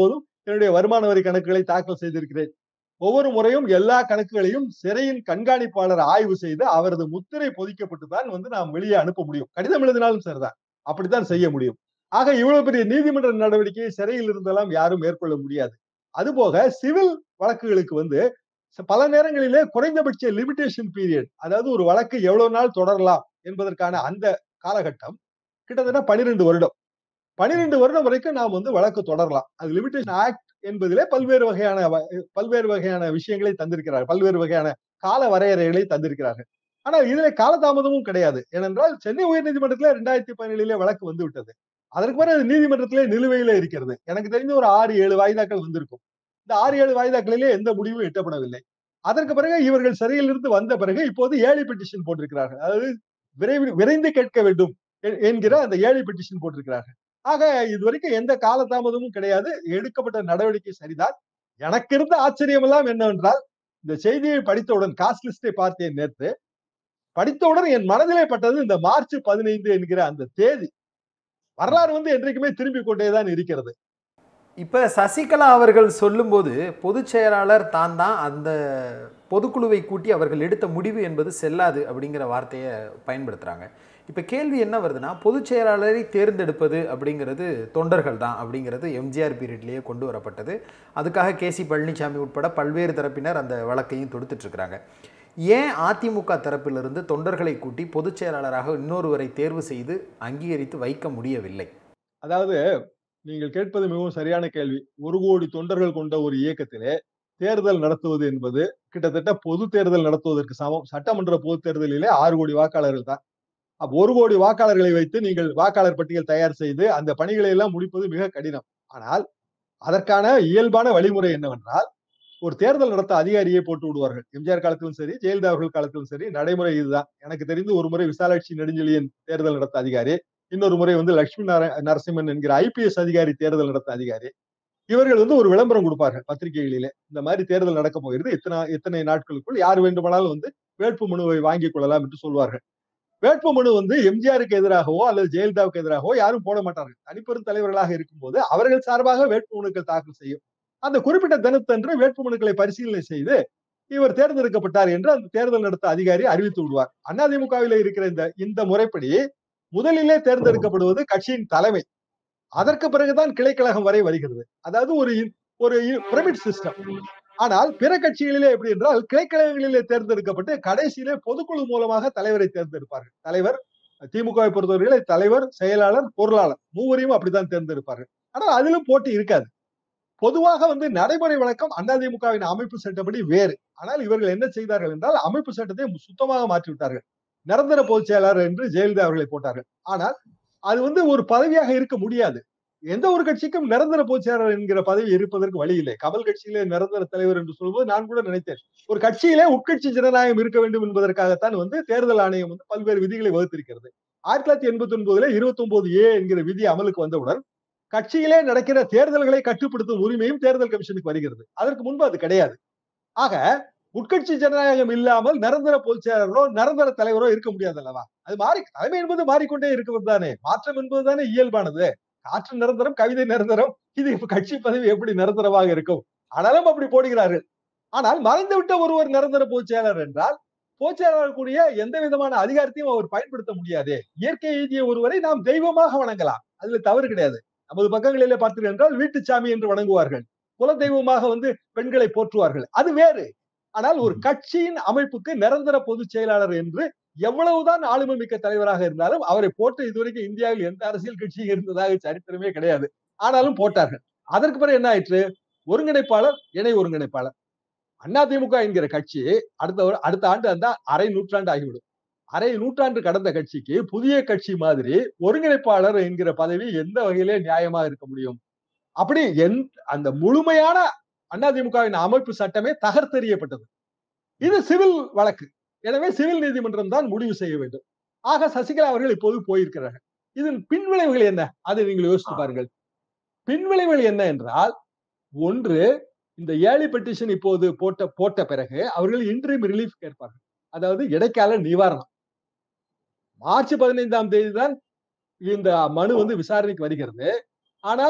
என்னுடைய வருமான வரி கணக்குகளை தாக்கல் செய்திருக்கிறேன் ஒவ்வொரு முறையும் எல்லா கணக்குகளையும் சிறையின் கண்காணிப்பாளர் ஆய்வு செய்து அவரது முத்திரை பொதிக்கப்பட்டு தான் வந்து நாம் வெளியே அனுப்ப முடியும் கடிதம் எழுதினாலும் சரிதான் அப்படித்தான் செய்ய முடியும் ஆக இவ்வளவு பெரிய நீதிமன்ற நடவடிக்கையை சிறையில் இருந்தெல்லாம் யாரும் மேற்கொள்ள முடியாது அதுபோக சிவில் வழக்குகளுக்கு வந்து பல நேரங்களிலே குறைந்தபட்ச லிமிடேஷன் பீரியட் அதாவது ஒரு வழக்கு எவ்வளவு நாள் தொடரலாம் என்பதற்கான அந்த காலகட்டம் கிட்டத்தட்ட பனிரெண்டு வருடம் பனிரெண்டு வருடம் வரைக்கும் நாம் வந்து வழக்கு தொடரலாம் அது லிமிடேஷன் ஆக்ட் என்பதிலே பல்வேறு வகையான பல்வேறு வகையான விஷயங்களை தந்திருக்கிறார்கள் பல்வேறு வகையான கால வரையறைகளை தந்திருக்கிறார்கள் ஆனால் இதுல காலதாமதமும் கிடையாது ஏனென்றால் சென்னை உயர்நீதிமன்றத்துல ரெண்டாயிரத்தி பதினேழுல வழக்கு வந்து விட்டது அதற்கு பிறகு நீதிமன்றத்திலே நிலுவையில இருக்கிறது எனக்கு தெரிஞ்ச ஒரு ஆறு ஏழு வாய்தாக்கள் வந்திருக்கும் இந்த ஆறு ஏழு வாய்தாக்களிலே எந்த முடிவும் எட்டப்படவில்லை அதற்கு பிறகு இவர்கள் சிறையிலிருந்து வந்த பிறகு இப்போது ஏழை பெட்டிஷன் போட்டிருக்கிறார்கள் அதாவது விரைவில் விரைந்து கேட்க வேண்டும் என்கிற அந்த ஏழை பெட்டிஷன் போட்டிருக்கிறார்கள் ஆக இதுவரைக்கும் எந்த காலதாமதமும் கிடையாது எடுக்கப்பட்ட நடவடிக்கை சரிதான் எனக்கு இருந்த ஆச்சரியம் எல்லாம் என்னவென்றால் இந்த செய்தியை படித்தவுடன் காஸ்ட் லிஸ்டை பார்த்தேன் நேற்று படித்தவுடன் என் மனதிலே பட்டது இந்த மார்ச் பதினைந்து என்கிற அந்த தேதி வரலாறு வந்து என்றைக்குமே திரும்பிக் கொண்டேதான் இருக்கிறது இப்ப சசிகலா அவர்கள் சொல்லும்போது பொதுச் செயலாளர் தான் தான் அந்த பொதுக்குழுவை கூட்டி அவர்கள் எடுத்த முடிவு என்பது செல்லாது அப்படிங்கிற வார்த்தையை பயன்படுத்துறாங்க இப்ப கேள்வி என்ன வருதுன்னா பொதுச் செயலாளரை தேர்ந்தெடுப்பது அப்படிங்கிறது தொண்டர்கள் தான் அப்படிங்கிறது எம்ஜிஆர் பீரியட்லேயே கொண்டு வரப்பட்டது அதுக்காக கே சி பழனிசாமி உட்பட பல்வேறு தரப்பினர் அந்த வழக்கையும் தொடுத்துட்டு இருக்கிறாங்க ஏன் அதிமுக தரப்பிலிருந்து தொண்டர்களை கூட்டி பொதுச் செயலாளராக இன்னொருவரை தேர்வு செய்து அங்கீகரித்து வைக்க முடியவில்லை அதாவது நீங்கள் கேட்பது மிகவும் சரியான கேள்வி ஒரு கோடி தொண்டர்கள் கொண்ட ஒரு இயக்கத்திலே தேர்தல் நடத்துவது என்பது கிட்டத்தட்ட பொது தேர்தல் நடத்துவதற்கு சமம் சட்டமன்ற பொது தேர்தலிலே ஆறு கோடி வாக்காளர்கள் தான் அப்ப ஒரு கோடி வாக்காளர்களை வைத்து நீங்கள் வாக்காளர் பட்டியல் தயார் செய்து அந்த பணிகளை எல்லாம் முடிப்பது மிக கடினம் ஆனால் அதற்கான இயல்பான வழிமுறை என்னவென்றால் ஒரு தேர்தல் நடத்த அதிகாரியை போட்டு விடுவார்கள் எம்ஜிஆர் காலத்திலும் சரி ஜெயலலிதா அவர்கள் காலத்திலும் சரி நடைமுறை இதுதான் எனக்கு தெரிந்து ஒரு முறை விசாலாட்சி நெடுஞ்செழியன் தேர்தல் நடத்த அதிகாரி இன்னொரு முறை வந்து லட்சுமி நரசிம்மன் என்கிற ஐபிஎஸ் அதிகாரி தேர்தல் நடத்த அதிகாரி இவர்கள் வந்து ஒரு விளம்பரம் கொடுப்பார்கள் பத்திரிகைகளிலே இந்த மாதிரி தேர்தல் நடக்க போகிறது இத்தனை இத்தனை நாட்களுக்குள் யார் வேண்டுமானாலும் வந்து வேட்பு மனுவை வாங்கிக் கொள்ளலாம் என்று சொல்வார்கள் வேட்பு மனு வந்து எம்ஜிஆருக்கு எதிராகவோ அல்லது ஜெயலலிதாவுக்கு எதிராகவோ யாரும் போட மாட்டார்கள் தனிப்பெரும் தலைவர்களாக இருக்கும்போது அவர்கள் சார்பாக வேட்பு மனுக்கள் தாக்கல் செய்யும் அந்த குறிப்பிட்ட தினத்தன்று வேட்பு மனுக்களை பரிசீலனை செய்து இவர் தேர்ந்தெடுக்கப்பட்டார் என்று அந்த தேர்தல் நடத்த அதிகாரி அறிவித்து விடுவார் அதிமுகவில் இருக்கிற இந்த இந்த முறைப்படி முதலிலே தேர்ந்தெடுக்கப்படுவது கட்சியின் தலைமை அதற்கு பிறகுதான் கிளைக்கழகம் வரை வருகிறது அதாவது ஒரு ஒரு பிரமிட் சிஸ்டம் ஆனால் பிற கட்சிகளிலே எப்படி என்றால் கிளைக்கழகங்களிலே தேர்ந்தெடுக்கப்பட்டு கடைசியிலே பொதுக்குழு மூலமாக தலைவரை தேர்ந்தெடுப்பார்கள் தலைவர் திமுகவை பொறுத்தவரையிலே தலைவர் செயலாளர் பொருளாளர் மூவரையும் அப்படித்தான் தேர்ந்தெடுப்பார்கள் ஆனால் அதிலும் போட்டி இருக்காது பொதுவாக வந்து நடைமுறை வழக்கம் அதிமுகவின் அமைப்பு சட்டப்படி வேறு ஆனால் இவர்கள் என்ன செய்தார்கள் என்றால் அமைப்பு சட்டத்தை சுத்தமாக மாற்றி விட்டார்கள் நிரந்தர பொதுச் செயலாளர் என்று ஜெயலலிதா அவர்களை போட்டார்கள் ஆனால் அது வந்து ஒரு பதவியாக இருக்க முடியாது எந்த ஒரு கட்சிக்கும் நிரந்தர பொதுச் செயலாளர் என்கிற பதவி இருப்பதற்கு வழி இல்லை கமல் கட்சியிலே நிரந்தர தலைவர் என்று சொல்லும்போது நான் கூட நினைத்தேன் ஒரு கட்சியிலே உட்கட்சி ஜனநாயகம் இருக்க வேண்டும் என்பதற்காகத்தான் வந்து தேர்தல் ஆணையம் வந்து பல்வேறு விதிகளை வகுத்திருக்கிறது ஆயிரத்தி தொள்ளாயிரத்தி எண்பத்தி ஒன்பதுல இருபத்தி ஒன்பது ஏ என்கிற விதி அமலுக்கு வந்தவுடன் கட்சியிலே நடக்கிற தேர்தல்களை கட்டுப்படுத்தும் உரிமையும் தேர்தல் கமிஷனுக்கு வருகிறது அதற்கு முன்பு அது கிடையாது ஆக உட்கட்சி ஜனநாயகம் இல்லாமல் நிரந்தர பொதுச் செயலரோ நிரந்தர தலைவரோ இருக்க முடியாது அல்லவா அது மாறி தலைமை என்பது மாறிக்கொண்டே இருக்கிறது தானே மாற்றம் என்பது தானே இயல்பானது காற்று நிரந்தரம் கவிதை நிரந்தரம் இது இப்ப கட்சி பதவி எப்படி நிரந்தரமாக இருக்கும் ஆனாலும் அப்படி போடுகிறார்கள் ஆனால் மறைந்து விட்ட ஒருவர் நிரந்தர பொதுச் செயலர் என்றால் பொதுச் செயலாளர் கூடிய எந்த விதமான அதிகாரத்தையும் அவர் பயன்படுத்த முடியாது இயற்கை எழுதிய ஒருவரை நாம் தெய்வமாக வணங்கலாம் அதுல தவறு கிடையாது நமது பக்கங்களிலே பார்த்தீர்கள் என்றால் வீட்டு சாமி என்று வணங்குவார்கள் குல தெய்வமாக வந்து பெண்களை போற்றுவார்கள் அது வேறு ஆனால் ஒரு கட்சியின் அமைப்புக்கு நிரந்தர பொதுச் செயலாளர் என்று எவ்வளவுதான் ஆளுமை மிக்க தலைவராக இருந்தாலும் அவரை போட்டு இதுவரைக்கும் இந்தியாவில் எந்த அரசியல் கட்சியும் இருந்ததாக சரித்திரமே கிடையாது ஆனாலும் போட்டார்கள் அதற்கு பிறகு என்ன ஆயிற்று ஒருங்கிணைப்பாளர் இணை ஒருங்கிணைப்பாளர் அதிமுக என்கிற கட்சி அடுத்த அடுத்த ஆண்டு அந்த அரை நூற்றாண்டு ஆகிவிடும் அரை நூற்றாண்டு கடந்த கட்சிக்கு புதிய கட்சி மாதிரி ஒருங்கிணைப்பாளர் என்கிற பதவி எந்த வகையிலே நியாயமாக இருக்க முடியும் அப்படி என் அந்த முழுமையான அதிமுகவின் அமைப்பு சட்டமே தகர்த்தெறியப்பட்டது இது சிவில் வழக்கு எனவே சிவில் நீதிமன்றம் தான் முடிவு செய்ய வேண்டும் ஆக சசிகலா அவர்கள் இப்போது போயிருக்கிறார்கள் இதன் பின்விளைவுகள் என்ன அதை நீங்கள் யோசித்து பாருங்கள் பின்விளைவுகள் என்ன என்றால் ஒன்று இந்த ஏழி பெட்டிஷன் இப்போது போட்ட போட்ட பிறகு அவர்கள் இன்ட்ரீம் ரிலீஃப் கேட்பார்கள் அதாவது இடைக்கால நிவாரணம் மார்ச் பதினைந்தாம் தேதி தான் இந்த மனு வந்து விசாரணைக்கு வருகிறது ஆனால்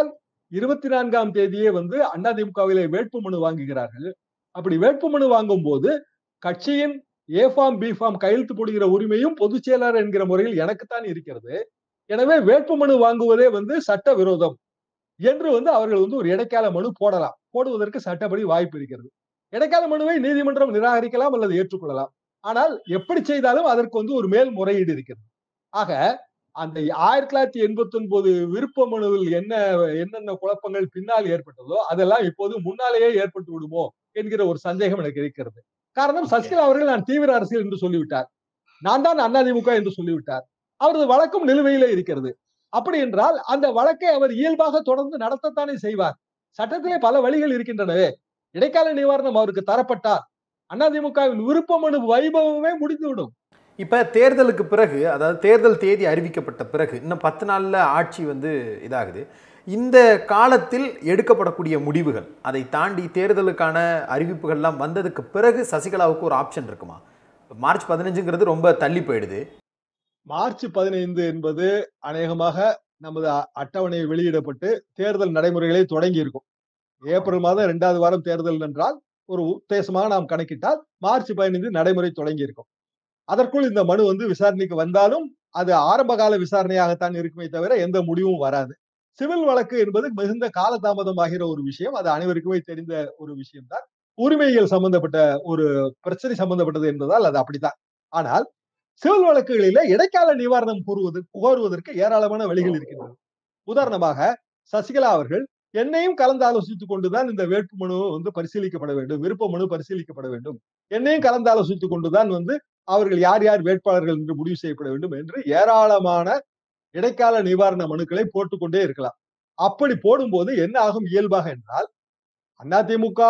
இருபத்தி நான்காம் தேதியே வந்து அதிமுகவிலே வேட்பு மனு வாங்குகிறார்கள் அப்படி வேட்பு மனு வாங்கும் போது கட்சியின் ஏ ஃபார்ம் பி ஃபார்ம் கையெழுத்து போடுகிற உரிமையும் பொதுச் செயலாளர் என்கிற முறையில் எனக்குத்தான் இருக்கிறது எனவே வேட்பு மனு வாங்குவதே வந்து சட்ட விரோதம் என்று வந்து அவர்கள் வந்து ஒரு இடைக்கால மனு போடலாம் போடுவதற்கு சட்டப்படி வாய்ப்பு இருக்கிறது இடைக்கால மனுவை நீதிமன்றம் நிராகரிக்கலாம் அல்லது ஏற்றுக்கொள்ளலாம் ஆனால் எப்படி செய்தாலும் அதற்கு வந்து ஒரு மேல் முறையீடு இருக்கிறது ஆக அந்த ஆயிரத்தி தொள்ளாயிரத்தி எண்பத்தி ஒன்பது விருப்ப மனுவில் என்ன என்னென்ன குழப்பங்கள் பின்னால் ஏற்பட்டதோ அதெல்லாம் இப்போது முன்னாலேயே ஏற்பட்டு விடுமோ என்கிற ஒரு சந்தேகம் எனக்கு இருக்கிறது காரணம் சசிகலா அவர்கள் நான் தீவிர அரசியல் என்று சொல்லிவிட்டார் நான் தான் அதிமுக என்று சொல்லிவிட்டார் அவரது வழக்கும் நிலுவையிலே இருக்கிறது அப்படி என்றால் அந்த வழக்கை அவர் இயல்பாக தொடர்ந்து நடத்தத்தானே செய்வார் சட்டத்திலே பல வழிகள் இருக்கின்றனவே இடைக்கால நிவாரணம் அவருக்கு தரப்பட்டால் அதிமுகவின் விருப்ப மனு வைபவமே முடிந்துவிடும் இப்ப தேர்தலுக்கு பிறகு அதாவது தேர்தல் தேதி அறிவிக்கப்பட்ட பிறகு இன்னும் பத்து நாள்ல ஆட்சி வந்து இதாகுது இந்த காலத்தில் எடுக்கப்படக்கூடிய முடிவுகள் அதை தாண்டி தேர்தலுக்கான அறிவிப்புகள்லாம் வந்ததுக்கு பிறகு சசிகலாவுக்கு ஒரு ஆப்ஷன் இருக்குமா மார்ச் பதினஞ்சுங்கிறது ரொம்ப தள்ளி போயிடுது மார்ச் பதினைந்து என்பது அநேகமாக நமது அ- அட்டவணை வெளியிடப்பட்டு தேர்தல் நடைமுறைகளை தொடங்கி இருக்கும் ஏப்ரல் மாதம் இரண்டாவது வாரம் தேர்தல் என்றால் ஒரு உத்தேசமாக நாம் கணக்கிட்டால் மார்ச் பதினைந்து நடைமுறை தொடங்கி இருக்கும் அதற்குள் இந்த மனு வந்து விசாரணைக்கு வந்தாலும் அது ஆரம்ப கால விசாரணையாகத்தான் இருக்குமே தவிர எந்த முடிவும் வராது சிவில் வழக்கு என்பது மிகுந்த காலதாமதமாகிற ஒரு விஷயம் அது அனைவருக்குமே தெரிந்த ஒரு விஷயம்தான் உரிமைகள் சம்பந்தப்பட்ட ஒரு பிரச்சனை சம்பந்தப்பட்டது என்பதால் அது அப்படித்தான் ஆனால் சிவில் வழக்குகளில இடைக்கால நிவாரணம் கூறுவது கோருவதற்கு ஏராளமான வழிகள் இருக்கின்றன உதாரணமாக சசிகலா அவர்கள் என்னையும் கலந்து ஆலோசித்துக் கொண்டுதான் இந்த வேட்பு மனு வந்து பரிசீலிக்கப்பட வேண்டும் விருப்ப மனு பரிசீலிக்கப்பட வேண்டும் என்னையும் கலந்து ஆலோசித்துக் கொண்டுதான் வந்து அவர்கள் யார் யார் வேட்பாளர்கள் என்று முடிவு செய்யப்பட வேண்டும் என்று ஏராளமான இடைக்கால நிவாரண மனுக்களை போட்டுக்கொண்டே இருக்கலாம் அப்படி போடும்போது என்ன ஆகும் இயல்பாக என்றால் அதிமுக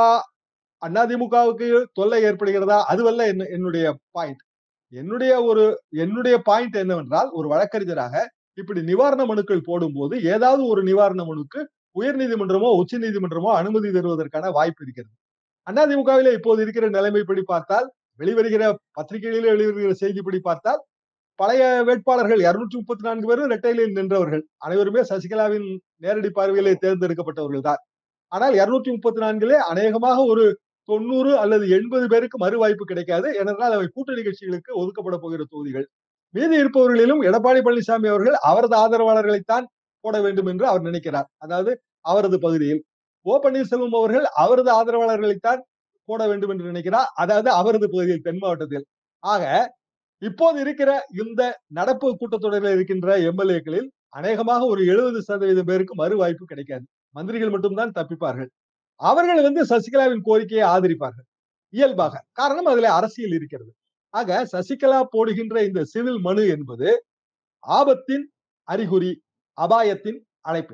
அதிமுகவுக்கு தொல்லை ஏற்படுகிறதா அதுவல்ல என்ன- என்னுடைய பாயிண்ட் என்னுடைய ஒரு என்னுடைய பாயிண்ட் என்னவென்றால் ஒரு வழக்கறிஞராக இப்படி நிவாரண மனுக்கள் போடும்போது ஏதாவது ஒரு நிவாரண மனுக்கு உயர் நீதிமன்றமோ உச்ச நீதிமன்றமோ அனுமதி தருவதற்கான வாய்ப்பு இருக்கிறது அதிமுகவிலே இப்போது இருக்கிற நிலைமைப்படி பார்த்தால் வெளிவருகிற பத்திரிகைகளிலே வெளிவருகிற செய்திப்படி பார்த்தால் பழைய வேட்பாளர்கள் இருநூற்றி முப்பத்தி நான்கு பேரும் இரட்டையிலில் நின்றவர்கள் அனைவருமே சசிகலாவின் நேரடி பார்வையிலே தேர்ந்தெடுக்கப்பட்டவர்கள் தான் ஆனால் இருநூற்றி முப்பத்தி நான்கிலே அநேகமாக ஒரு தொண்ணூறு அல்லது எண்பது பேருக்கு மறு வாய்ப்பு கிடைக்காது ஏனென்றால் அவை கூட்டணி கட்சிகளுக்கு ஒதுக்கப்பட போகிற தொகுதிகள் மீதி இருப்பவர்களிலும் எடப்பாடி பழனிசாமி அவர்கள் அவரது ஆதரவாளர்களைத்தான் போட வேண்டும் என்று அவர் நினைக்கிறார் அதாவது அவரது பகுதியில் ஓ பன்னீர்செல்வம் அவர்கள் அவரது ஆதரவாளர்களைத்தான் போட வேண்டும் என்று நினைக்கிறார் அதாவது அவரது பகுதியில் தென் மாவட்டத்தில் ஆக இப்போது இருக்கிற இந்த நடப்பு கூட்டத்தொடரில் இருக்கின்ற எம்எல்ஏக்களில் அநேகமாக ஒரு எழுபது சதவீதம் பேருக்கு மறு வாய்ப்பு கிடைக்காது மந்திரிகள் மட்டும்தான் தப்பிப்பார்கள் அவர்கள் வந்து சசிகலாவின் கோரிக்கையை ஆதரிப்பார்கள் இயல்பாக காரணம் அதுல அரசியல் இருக்கிறது ஆக சசிகலா போடுகின்ற இந்த சிவில் மனு என்பது ஆபத்தின் அறிகுறி அபாயத்தின் அழைப்பு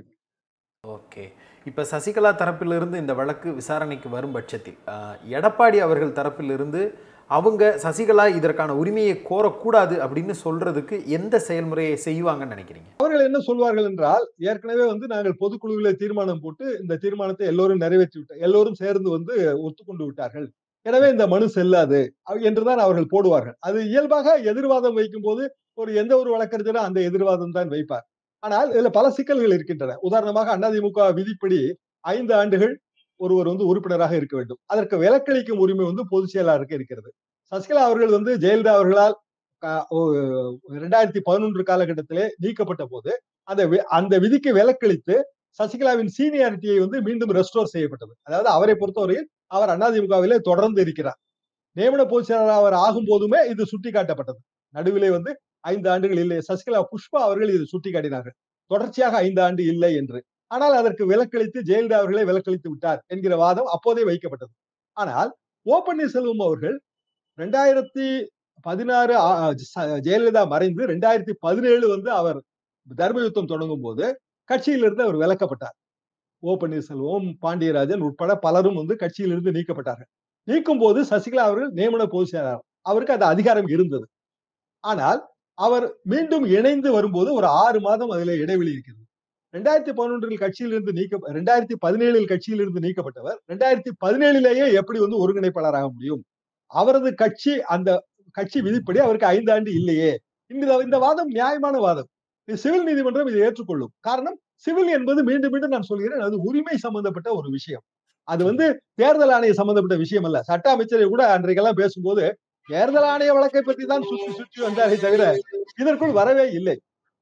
ஓகே இப்போ சசிகலா தரப்பிலிருந்து இந்த வழக்கு விசாரணைக்கு வரும் பட்சத்தில் ஆஹ், எடப்பாடி அவர்கள் தரப்பிலிருந்து அவங்க சசிகலா இதற்கான உரிமையை கோரக்கூடாது அப்படின்னு சொல்றதுக்கு எந்த செயல்முறையை செய்வாங்கன்னு நினைக்கிறீங்க அவர்கள் என்ன சொல்வார்கள் என்றால் ஏற்கனவே வந்து நாங்கள் பொதுக்குழுவில தீர்மானம் போட்டு இந்த தீர்மானத்தை எல்லோரும் நிறைவேற்றி விட்ட எல்லோரும் சேர்ந்து வந்து ஒத்துக்கொண்டு விட்டார்கள் எனவே இந்த மனு செல்லாது அவ்- என்றுதான் அவர்கள் போடுவார்கள் அது இயல்பாக எதிர்வாதம் வைக்கும் போது ஒரு எந்த ஒரு வழக்கறிஞரும் அந்த எதிர்வாதம் தான் வைப்பார் ஆனால் இதுல பல சிக்கல்கள் இருக்கின்றன உதாரணமாக அதிமுக விதிப்படி ஐந்து ஆண்டுகள் ஒருவர் வந்து உறுப்பினராக இருக்க வேண்டும் அதற்கு விலக்களிக்கும் உரிமை வந்து பொதுச் செயலாளருக்கு இருக்கிறது சசிகலா அவர்கள் வந்து ஜெயலலிதா அவர்களால் க- ஓ- இரண்டாயிரத்தி பதினொன்று காலகட்டத்திலே நீக்கப்பட்ட போது அந்த வி- அந்த விதிக்கு விலக்களித்து சசிகலாவின் சீனியாரிட்டியை வந்து மீண்டும் ரெஸ்டோர் செய்யப்பட்டது அதாவது அவரை பொறுத்தவரையில் அவர் அதிமுகவிலே தொடர்ந்து இருக்கிறார் நியமன பொதுச் செயலாளர் அவர் ஆகும் போதுமே இது சுட்டிக்காட்டப்பட்டது நடுவிலே வந்து ஐந்து ஆண்டுகள் இல்லை சசிகலா புஷ்பா அவர்கள் இது சுட்டிக்காட்டினார்கள் தொடர்ச்சியாக ஐந்து ஆண்டு இல்லை என்று ஆனால் அதற்கு விலக்களித்து ஜெயலலிதா அவர்களே விலக்களித்து விட்டார் என்கிற வாதம் அப்போதே வைக்கப்பட்டது ஆனால் ஓ பன்னீர்செல்வம் அவர்கள் ரெண்டாயிரத்தி பதினாறு ஆ, ச- ஜெயலலிதா மறைந்து ரெண்டாயிரத்தி பதினேழு வந்து அவர் தர்ம யுத்தம் தொடங்கும் போது கட்சியிலிருந்து அவர் விலக்கப்பட்டார் ஓ பன்னீர்செல்வம் பாண்டியராஜன் உட்பட பலரும் வந்து கட்சியிலிருந்து நீக்கப்பட்டார்கள் நீக்கும் போது சசிகலா அவர்கள் நியமன பொதுச் செயலாளர் அவருக்கு அந்த அதிகாரம் இருந்தது ஆனால் அவர் மீண்டும் இணைந்து வரும்போது ஒரு ஆறு மாதம் அதுல இடைவெளி இருக்கிறது ரெண்டாயிரத்தி பதினொன்றில் கட்சியிலிருந்து நீக்க ரெண்டாயிரத்தி பதினேழில் கட்சியிலிருந்து நீக்கப்பட்டவர் ரெண்டாயிரத்தி பதினேழிலேயே எப்படி வந்து ஒருங்கிணைப்பாளராக முடியும் அவரது கட்சி அந்த கட்சி விதிப்படி அவருக்கு ஐந்து ஆண்டு இல்லையே இந்த இந்த வாதம் நியாயமான வாதம் இது சிவில் நீதிமன்றம் இதை ஏற்றுக்கொள்ளும் காரணம் சிவில் என்பது மீண்டும் மீண்டும் நான் சொல்கிறேன் அது உரிமை சம்பந்தப்பட்ட ஒரு விஷயம் அது வந்து தேர்தல் ஆணைய சம்பந்தப்பட்ட விஷயம் அல்ல சட்ட அமைச்சரை கூட அன்றைக்கெல்லாம் பேசும்போது தேர்தல் ஆணைய வழக்கை பற்றி தான் சுற்றி சுற்றி வந்தாரே தவிர இதற்குள் வரவே இல்லை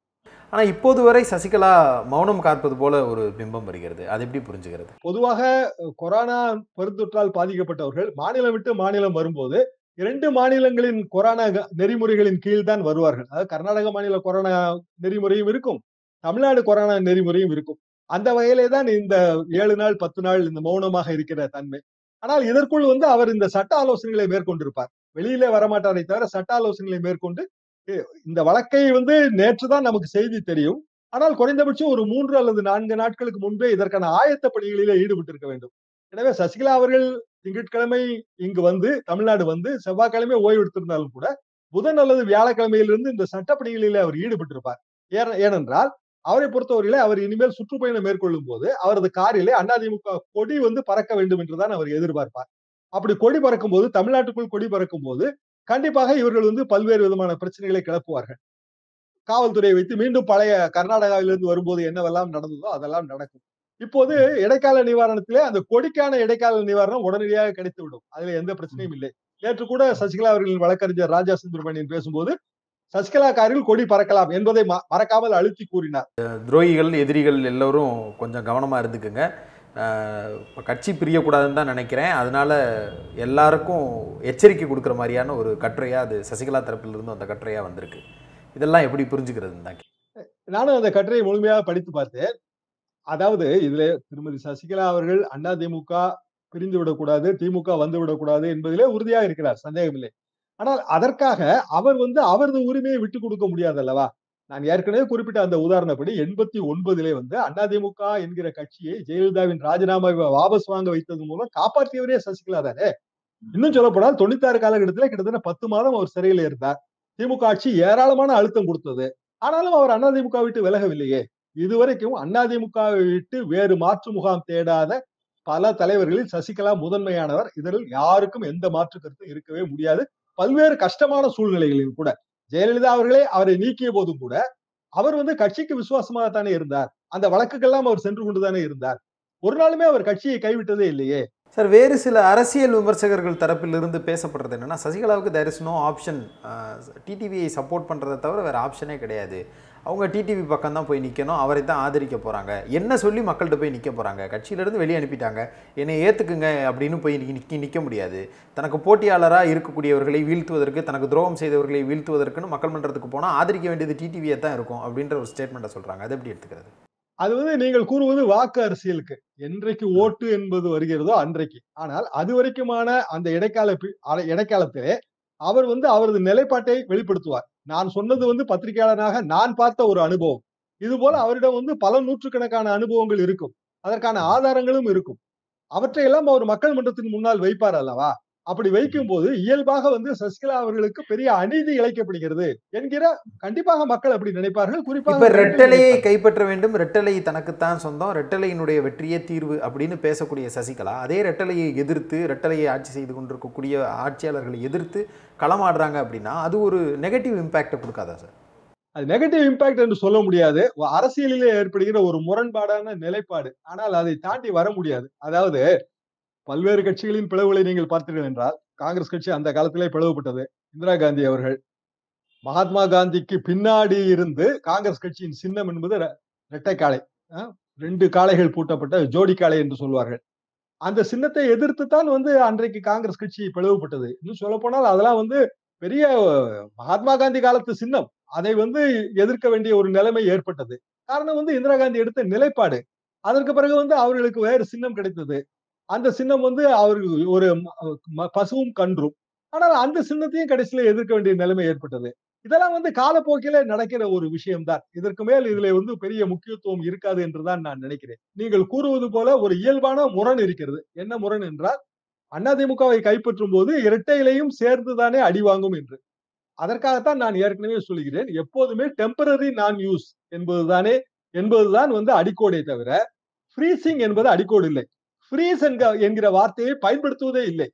ஆனா இப்போது வரை சசிகலா மௌனம் காப்பது போல ஒரு பிம்பம் வருகிறது அது எப்படி புரிஞ்சுக்கிறது பொதுவாக அஹ், கொரோனா பெருந்தொற்றால் பாதிக்கப்பட்டவர்கள் மாநிலம் விட்டு மாநிலம் வரும்போது இரண்டு மாநிலங்களின் கொரோனா க- நெறிமுறைகளின் கீழ் தான் வருவார்கள் அதாவது கர்நாடக மாநில கொரோனா நெறிமுறையும் இருக்கும் தமிழ்நாடு கொரோனா நெறிமுறையும் இருக்கும் அந்த வகையிலே தான் இந்த ஏழு நாள் பத்து நாள் இந்த மௌனமாக இருக்கிற தன்மை ஆனால் இதற்குள் வந்து அவர் இந்த சட்ட ஆலோசனைகளை மேற்கொண்டிருப்பார் வெளியிலே வரமாட்டாரே தவிர சட்ட ஆலோசனைகளை மேற்கொண்டு எ- இந்த வழக்கை வந்து நேற்று தான் நமக்கு செய்தி தெரியும் ஆனால் குறைந்தபட்சம் ஒரு மூன்று அல்லது நான்கு நாட்களுக்கு முன்பே இதற்கான ஆயத்த பணிகளிலே ஈடுபட்டிருக்க வேண்டும் எனவே சசிகலா அவர்கள் திங்கட்கிழமை இங்கு வந்து தமிழ்நாடு வந்து செவ்வாய்க்கிழமை ஓய்வு எடுத்திருந்தாலும் கூட புதன் அல்லது வியாழக்கிழமையிலிருந்து இந்த சட்டப்பணிகளிலே அவர் ஈடுபட்டிருப்பார் ஏன- ஏனென்றால் அவரை பொறுத்தவரையிலே அவர் இனிமேல் சுற்றுப்பயணம் மேற்கொள்ளும் போது அவரது காரிலே அதிமுக கொடி வந்து பறக்க வேண்டும் என்றுதான் அவர் எதிர்பார்ப்பார் அப்படி கொடி பறக்கும் போது தமிழ்நாட்டுக்குள் கொடி பறக்கும் போது கண்டிப்பாக இவர்கள் வந்து பல்வேறு விதமான பிரச்சனைகளை கிளப்புவார்கள் காவல்துறையை வைத்து மீண்டும் பழைய கர்நாடகாவிலிருந்து வரும்போது என்னவெல்லாம் நடந்ததோ அதெல்லாம் நடக்கும் இப்போது இடைக்கால நிவாரணத்திலே அந்த கொடிக்கான இடைக்கால நிவாரணம் உடனடியாக கிடைத்துவிடும் அதுல எந்த பிரச்சனையும் இல்லை நேற்று கூட சசிகலா அவர்களின் வழக்கறிஞர் ராஜா சுப்பிரமணியன் பேசும்போது சசிகலா காரில் கொடி பறக்கலாம் என்பதை ம- மறக்காமல் அழுத்தி கூறினார் துரோகிகள் எதிரிகள் எல்லோரும் கொஞ்சம் கவனமா இருந்துக்குங்க அஹ், இப்ப கட்சி பிரியக்கூடாதுன்னு தான் நினைக்கிறேன் அதனால எல்லாருக்கும் எச்சரிக்கை கொடுக்குற மாதிரியான ஒரு கட்டுரையா அது சசிகலா தரப்பிலிருந்து அந்த கட்டுரையா வந்திருக்கு இதெல்லாம் எப்படி புரிஞ்சுக்கிறது தான் நானும் அந்த கட்டுரையை முழுமையாக படித்து பார்த்தேன் அதாவது இதுல திருமதி சசிகலா அவர்கள் அதிமுக பிரிந்து விடக்கூடாது திமுக வந்து விடக்கூடாது என்பதிலே உறுதியாக இருக்கிறார் சந்தேகமில்லை ஆனால் அதற்காக அவர் வந்து அவரது உரிமையை விட்டு கொடுக்க முடியாது அல்லவா நான் ஏற்கனவே குறிப்பிட்ட அந்த உதாரணப்படி எண்பத்தி ஒன்பதிலே வந்து அதிமுக என்கிற கட்சியை ஜெயலலிதாவின் ராஜினாமாவை வாபஸ் வாங்க வைத்தது மூலம் காப்பாற்றியவரே சசிகலா தானே இன்னும் சொல்லப்போனால் தொண்ணூத்தாறு காலகட்டத்தில் கிட்டத்தட்ட பத்து மாதம் அவர் சிறையில் இருந்தார் திமுக ஆட்சி ஏராளமான அழுத்தம் கொடுத்தது ஆனாலும் அவர் அதிமுக விட்டு விலகவில்லையே இதுவரைக்கும் அதிமுகவை விட்டு வேறு மாற்று முகாம் தேடாத பல தலைவர்களில் சசிகலா முதன்மையானவர் இதில் யாருக்கும் எந்த மாற்று கருத்தும் இருக்கவே முடியாது பல்வேறு கஷ்டமான சூழ்நிலைகளில் கூட ஜெயலலிதா அவர்களே அவரை நீக்கிய போதும் கூட அவர் வந்து கட்சிக்கு விசுவாசமாகத்தானே இருந்தார் அந்த வழக்குக்கெல்லாம் அவர் சென்று கொண்டுதானே இருந்தார் ஒரு நாளுமே அவர் கட்சியை கைவிட்டதே இல்லையே சார் வேறு சில அரசியல் விமர்சகர்கள் தரப்பிலிருந்து பேசப்படுறது என்னன்னா சசிகலாவுக்கு தேர் இஸ் நோ ஆப்ஷன் டிடிவியை சப்போர்ட் பண்ணுறதை தவிர வேறு ஆப்ஷனே கிடையாது அவங்க டிடிவி பக்கம் தான் போய் நிற்கணும் அவரை தான் ஆதரிக்க போகிறாங்க என்ன சொல்லி மக்கள்கிட்ட போய் நிற்க போகிறாங்க கட்சியிலேருந்து வெளியே அனுப்பிட்டாங்க என்னை ஏற்றுக்குங்க அப்படின்னு போய் நிற்க நிற்க முடியாது தனக்கு போட்டியாளராக இருக்கக்கூடியவர்களை வீழ்த்துவதற்கு தனக்கு துரோகம் செய்தவர்களை வீழ்த்துவதற்குன்னு மக்கள் மன்றத்துக்கு போனால் ஆதரிக்க வேண்டியது டிடிவியை தான் இருக்கும் அப்படின்ற ஒரு ஸ்டேட்மெண்ட்டை சொல்கிறாங்க அதை எப்படி எடுத்துக்கிறது அது வந்து நீங்கள் கூறுவது வாக்கு அரசியலுக்கு என்றைக்கு ஓட்டு என்பது வருகிறதோ அன்றைக்கு ஆனால் அது வரைக்குமான அந்த இடைக்கால பி- அரை- இடைக்காலத்திலே அவர் வந்து அவரது நிலைப்பாட்டை வெளிப்படுத்துவார் நான் சொன்னது வந்து பத்திரிகையாளராக நான் பார்த்த ஒரு அனுபவம் இது போல அவரிடம் வந்து பல நூற்றுக்கணக்கான அனுபவங்கள் இருக்கும் அதற்கான ஆதாரங்களும் இருக்கும் அவற்றையெல்லாம் அவர் மக்கள் மன்றத்தின் முன்னால் வைப்பார் அல்லவா அப்படி வைக்கும் போது இயல்பாக வந்து சசிகலா அவர்களுக்கு பெரிய அநீதி இழைக்கப்படுகிறது என்கிற கண்டிப்பாக மக்கள் அப்படி நினைப்பார்கள் இப்ப குறிப்பாக ரெட்டலையை கைப்பற்ற வேண்டும் ரெட்டலை தனக்குத்தான் சொந்தம் ரெட்டலையினுடைய வெற்றியே தீர்வு அப்படின்னு பேசக்கூடிய சசிகலா அதே ரெட்டலையை எதிர்த்து ரெட்டலையை ஆட்சி செய்து கொண்டிருக்கக்கூடிய ஆட்சியாளர்களை எதிர்த்து களமாடுறாங்க அப்படின்னா அது ஒரு நெகட்டிவ் இம்பேக்டை கொடுக்காதா சார் அது நெகட்டிவ் இம்பாக்ட் என்று சொல்ல முடியாது ஒ- அரசியலிலே ஏற்படுகிற ஒரு முரண்பாடான நிலைப்பாடு ஆனால் அதை தாண்டி வர முடியாது அதாவது பல்வேறு கட்சிகளின் பிளவுகளை நீங்கள் பார்த்தீர்கள் என்றால் காங்கிரஸ் கட்சி அந்த காலத்திலே பிளவுபட்டது இந்திரா காந்தி அவர்கள் மகாத்மா காந்திக்கு பின்னாடி இருந்து காங்கிரஸ் கட்சியின் சின்னம் என்பது ரெ- இரட்டை காளை அஹ், ரெண்டு காளைகள் பூட்டப்பட்ட ஜோடி காளை என்று சொல்வார்கள் அந்த சின்னத்தை எதிர்த்து தான் வந்து அன்றைக்கு காங்கிரஸ் கட்சி பிளவுபட்டது இன்னும் சொல்ல போனால் அதெல்லாம் வந்து பெரிய அஹ், மகாத்மா காந்தி காலத்து சின்னம் அதை வந்து எதிர்க்க வேண்டிய ஒரு நிலைமை ஏற்பட்டது காரணம் வந்து இந்திரா காந்தி எடுத்த நிலைப்பாடு அதற்கு பிறகு வந்து அவர்களுக்கு வேறு சின்னம் கிடைத்தது அந்த சின்னம் வந்து அவருக்கு ஒரு ம- ம- பசுவும் கன்றும் ஆனால் அந்த சின்னத்தையும் கடைசியில எதிர்க்க வேண்டிய நிலைமை ஏற்பட்டது இதெல்லாம் வந்து காலப்போக்கில நடக்கிற ஒரு விஷயம்தான் இதற்கு மேல் இதுல வந்து பெரிய முக்கியத்துவம் இருக்காது என்றுதான் நான் நினைக்கிறேன் நீங்கள் கூறுவது போல ஒரு இயல்பான முரண் இருக்கிறது என்ன முரண் என்றால் அதிமுகவை கைப்பற்றும் போது இரட்டையிலையும் சேர்ந்துதானே அடி வாங்கும் என்று அதற்காகத்தான் நான் ஏற்கனவே சொல்கிறேன் எப்போதுமே டெம்பரரி நான் யூஸ் என்பதுதானே என்பதுதான் வந்து அடிக்கோடே தவிர ஃப்ரீசிங் என்பது அடிக்கோடு இல்லை ஃப்ரீஸ் என்கிற வார்த்தையை பயன்படுத்துவதே இல்லை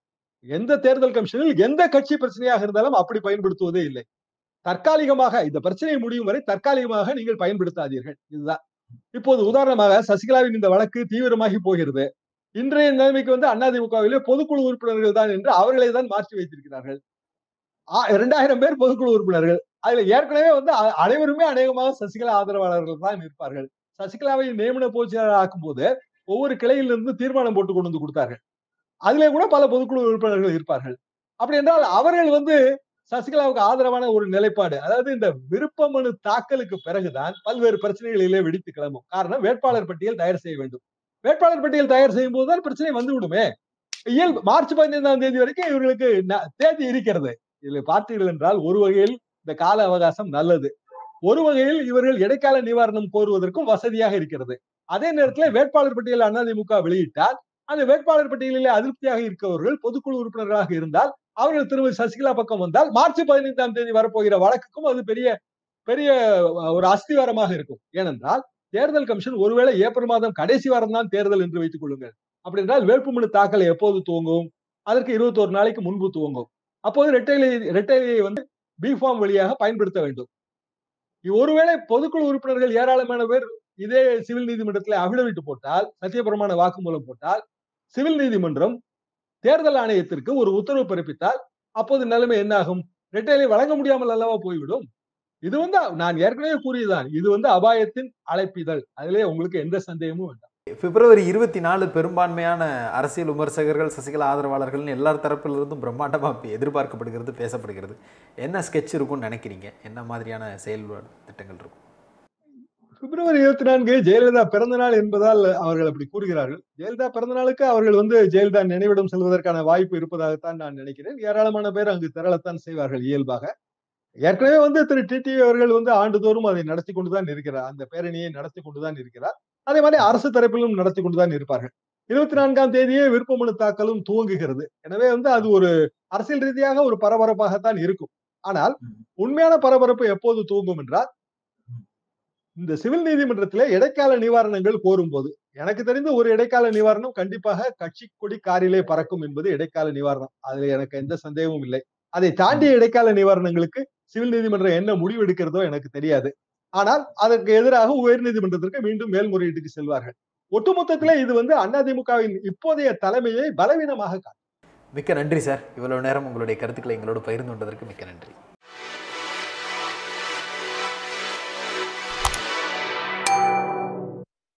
எந்த தேர்தல் கமிஷனில் எந்த கட்சி பிரச்சனையாக இருந்தாலும் அப்படி பயன்படுத்துவதே இல்லை தற்காலிகமாக இந்த பிரச்சனை முடியும் வரை தற்காலிகமாக நீங்கள் பயன்படுத்தாதீர்கள் இதுதான் இப்போது உதாரணமாக சசிகலாவின் இந்த வழக்கு தீவிரமாகி போகிறது இன்றைய நிலைமைக்கு வந்து அதிமுகவிலே பொதுக்குழு உறுப்பினர்கள் தான் என்று அவர்களை தான் மாற்றி வைத்திருக்கிறார்கள் ஆ- இரண்டாயிரம் பேர் பொதுக்குழு உறுப்பினர்கள் அதுல ஏற்கனவே வந்து அ- அனைவருமே அநேகமாக சசிகலா ஆதரவாளர்கள் தான் இருப்பார்கள் சசிகலாவை நியமன பொதுச்செயலாளர் ஆக்கும் போது ஒவ்வொரு கிளையிலிருந்து தீர்மானம் போட்டு கொண்டு வந்து கொடுத்தார்கள் அதிலே கூட பல பொதுக்குழு உறுப்பினர்கள் இருப்பார்கள் அப்படி என்றால் அவர்கள் வந்து சசிகலாவுக்கு ஆதரவான ஒரு நிலைப்பாடு அதாவது இந்த விருப்ப மனு தாக்கலுக்கு பிறகுதான் பல்வேறு பிரச்சனைகளிலே வெடித்து கிளம்பும் காரணம் வேட்பாளர் பட்டியல் தயார் செய்ய வேண்டும் வேட்பாளர் பட்டியல் தயார் செய்யும் போதுதான் பிரச்சனை வந்து விடுமே இயல்பு மார்ச் பதினைந்தாம் தேதி வரைக்கும் இவர்களுக்கு ந- தேதி இருக்கிறது இதுல பார்த்தீர்கள் என்றால் ஒரு வகையில் இந்த கால அவகாசம் நல்லது ஒரு வகையில் இவர்கள் இடைக்கால நிவாரணம் கோருவதற்கும் வசதியாக இருக்கிறது அதே நேரத்தில் வேட்பாளர் பட்டியல் அதிமுக வெளியிட்டால் அந்த வேட்பாளர் பட்டியலிலே அதிருப்தியாக இருக்கவர்கள் பொதுக்குழு உறுப்பினர்களாக இருந்தால் அவர்கள் திருமதி சசிகலா பக்கம் வந்தால் மார்ச் பதினைந்தாம் தேதி வரப்போகிற வழக்குக்கும் அது பெரிய பெரிய அஹ், ஒரு அஸ்திவாரமாக இருக்கும் ஏனென்றால் தேர்தல் கமிஷன் ஒருவேளை ஏப்ரல் மாதம் கடைசி வாரம் தான் தேர்தல் என்று வைத்துக் கொள்ளுங்கள் அப்படி என்றால் வேட்புமனு தாக்கல் எப்போது துவங்கும் அதற்கு இருபத்தோரு நாளைக்கு முன்பு துவங்கும் அப்போது ரெட்டைலை ரெட்டைலையை வந்து பி ஃபார்ம் வழியாக பயன்படுத்த வேண்டும் ஒருவேளை பொதுக்குழு உறுப்பினர்கள் ஏராளமான பேர் இதே சிவில் நீதிமன்றத்தில் அபிடவிட்டு போட்டால் சத்தியபிரமாண வாக்குமூலம் போட்டால் சிவில் நீதிமன்றம் தேர்தல் ஆணையத்திற்கு ஒரு உத்தரவு பிறப்பித்தால் அப்போது நிலைமை என்ன ஆகும் ரெட்டைலை வழங்க முடியாமல் அல்லவா போய்விடும் இது வந்து நான் ஏற்கனவே கூறியதுதான் இது வந்து அபாயத்தின் அழைப்பிதழ் அதிலே உங்களுக்கு எந்த சந்தேகமும் வேண்டாம் பிப்ரவரி இருபத்தி நாலு பெரும்பான்மையான அரசியல் விமர்சகர்கள் சசிகலா ஆதரவாளர்கள்னு எல்லா தரப்பிலிருந்தும் பிரம்மாண்டமாக எதிர்பார்க்கப்படுகிறது பேசப்படுகிறது என்ன ஸ்கெட்ச் இருக்கும்னு நினைக்கிறீங்க என்ன மாதிரியான செயல் திட்டங்கள் இருக்கும் பிப்ரவரி இருபத்தி நான்கு ஜெயலலிதா பிறந்த நாள் என்பதால் அவர்கள் அப்படி கூறுகிறார்கள் ஜெயலலிதா பிறந்த நாளுக்கு அவர்கள் வந்து ஜெயலலிதா நினைவிடம் செல்வதற்கான வாய்ப்பு இருப்பதாகத்தான் நான் நினைக்கிறேன் ஏராளமான பேர் அங்கு திரளத்தான் செய்வார்கள் இயல்பாக ஏற்கனவே வந்து திரு டிடி அவர்கள் வந்து ஆண்டுதோறும் அதை நடத்தி கொண்டுதான் இருக்கிறார் அந்த பேரணியை நடத்தி கொண்டுதான் இருக்கிறார் அதே மாதிரி அரசு தரப்பிலும் நடத்தி கொண்டுதான் இருப்பார்கள் இருபத்தி நான்காம் தேதியே விருப்ப மனு தாக்கலும் துவங்குகிறது எனவே வந்து அது ஒரு அரசியல் ரீதியாக ஒரு பரபரப்பாகத்தான் இருக்கும் ஆனால் உண்மையான பரபரப்பு எப்போது துவங்கும் என்றால் இந்த சிவில் நீதிமன்றத்திலே இடைக்கால நிவாரணங்கள் கோரும்போது எனக்கு தெரிந்து ஒரு இடைக்கால நிவாரணம் கண்டிப்பாக கட்சி கொடி காரிலே பறக்கும் என்பது இடைக்கால நிவாரணம் அதுல எனக்கு எந்த சந்தேகமும் இல்லை அதை தாண்டிய இடைக்கால நிவாரணங்களுக்கு சிவில் நீதிமன்றம் என்ன முடிவு எடுக்கிறதோ எனக்கு தெரியாது ஆனால் அதற்கு எதிராக உயர் நீதிமன்றத்திற்கு மீண்டும் மேல்முறையீட்டுக்கு செல்வார்கள் ஒட்டுமொத்தத்திலே இது வந்து அதிமுகவின் இப்போதைய தலைமையை பலவீனமாக காட்டும் மிக்க நன்றி சார் இவ்வளவு நேரம் உங்களுடைய கருத்துக்களை எங்களோடு பகிர்ந்து கொண்டதற்கு மிக்க நன்றி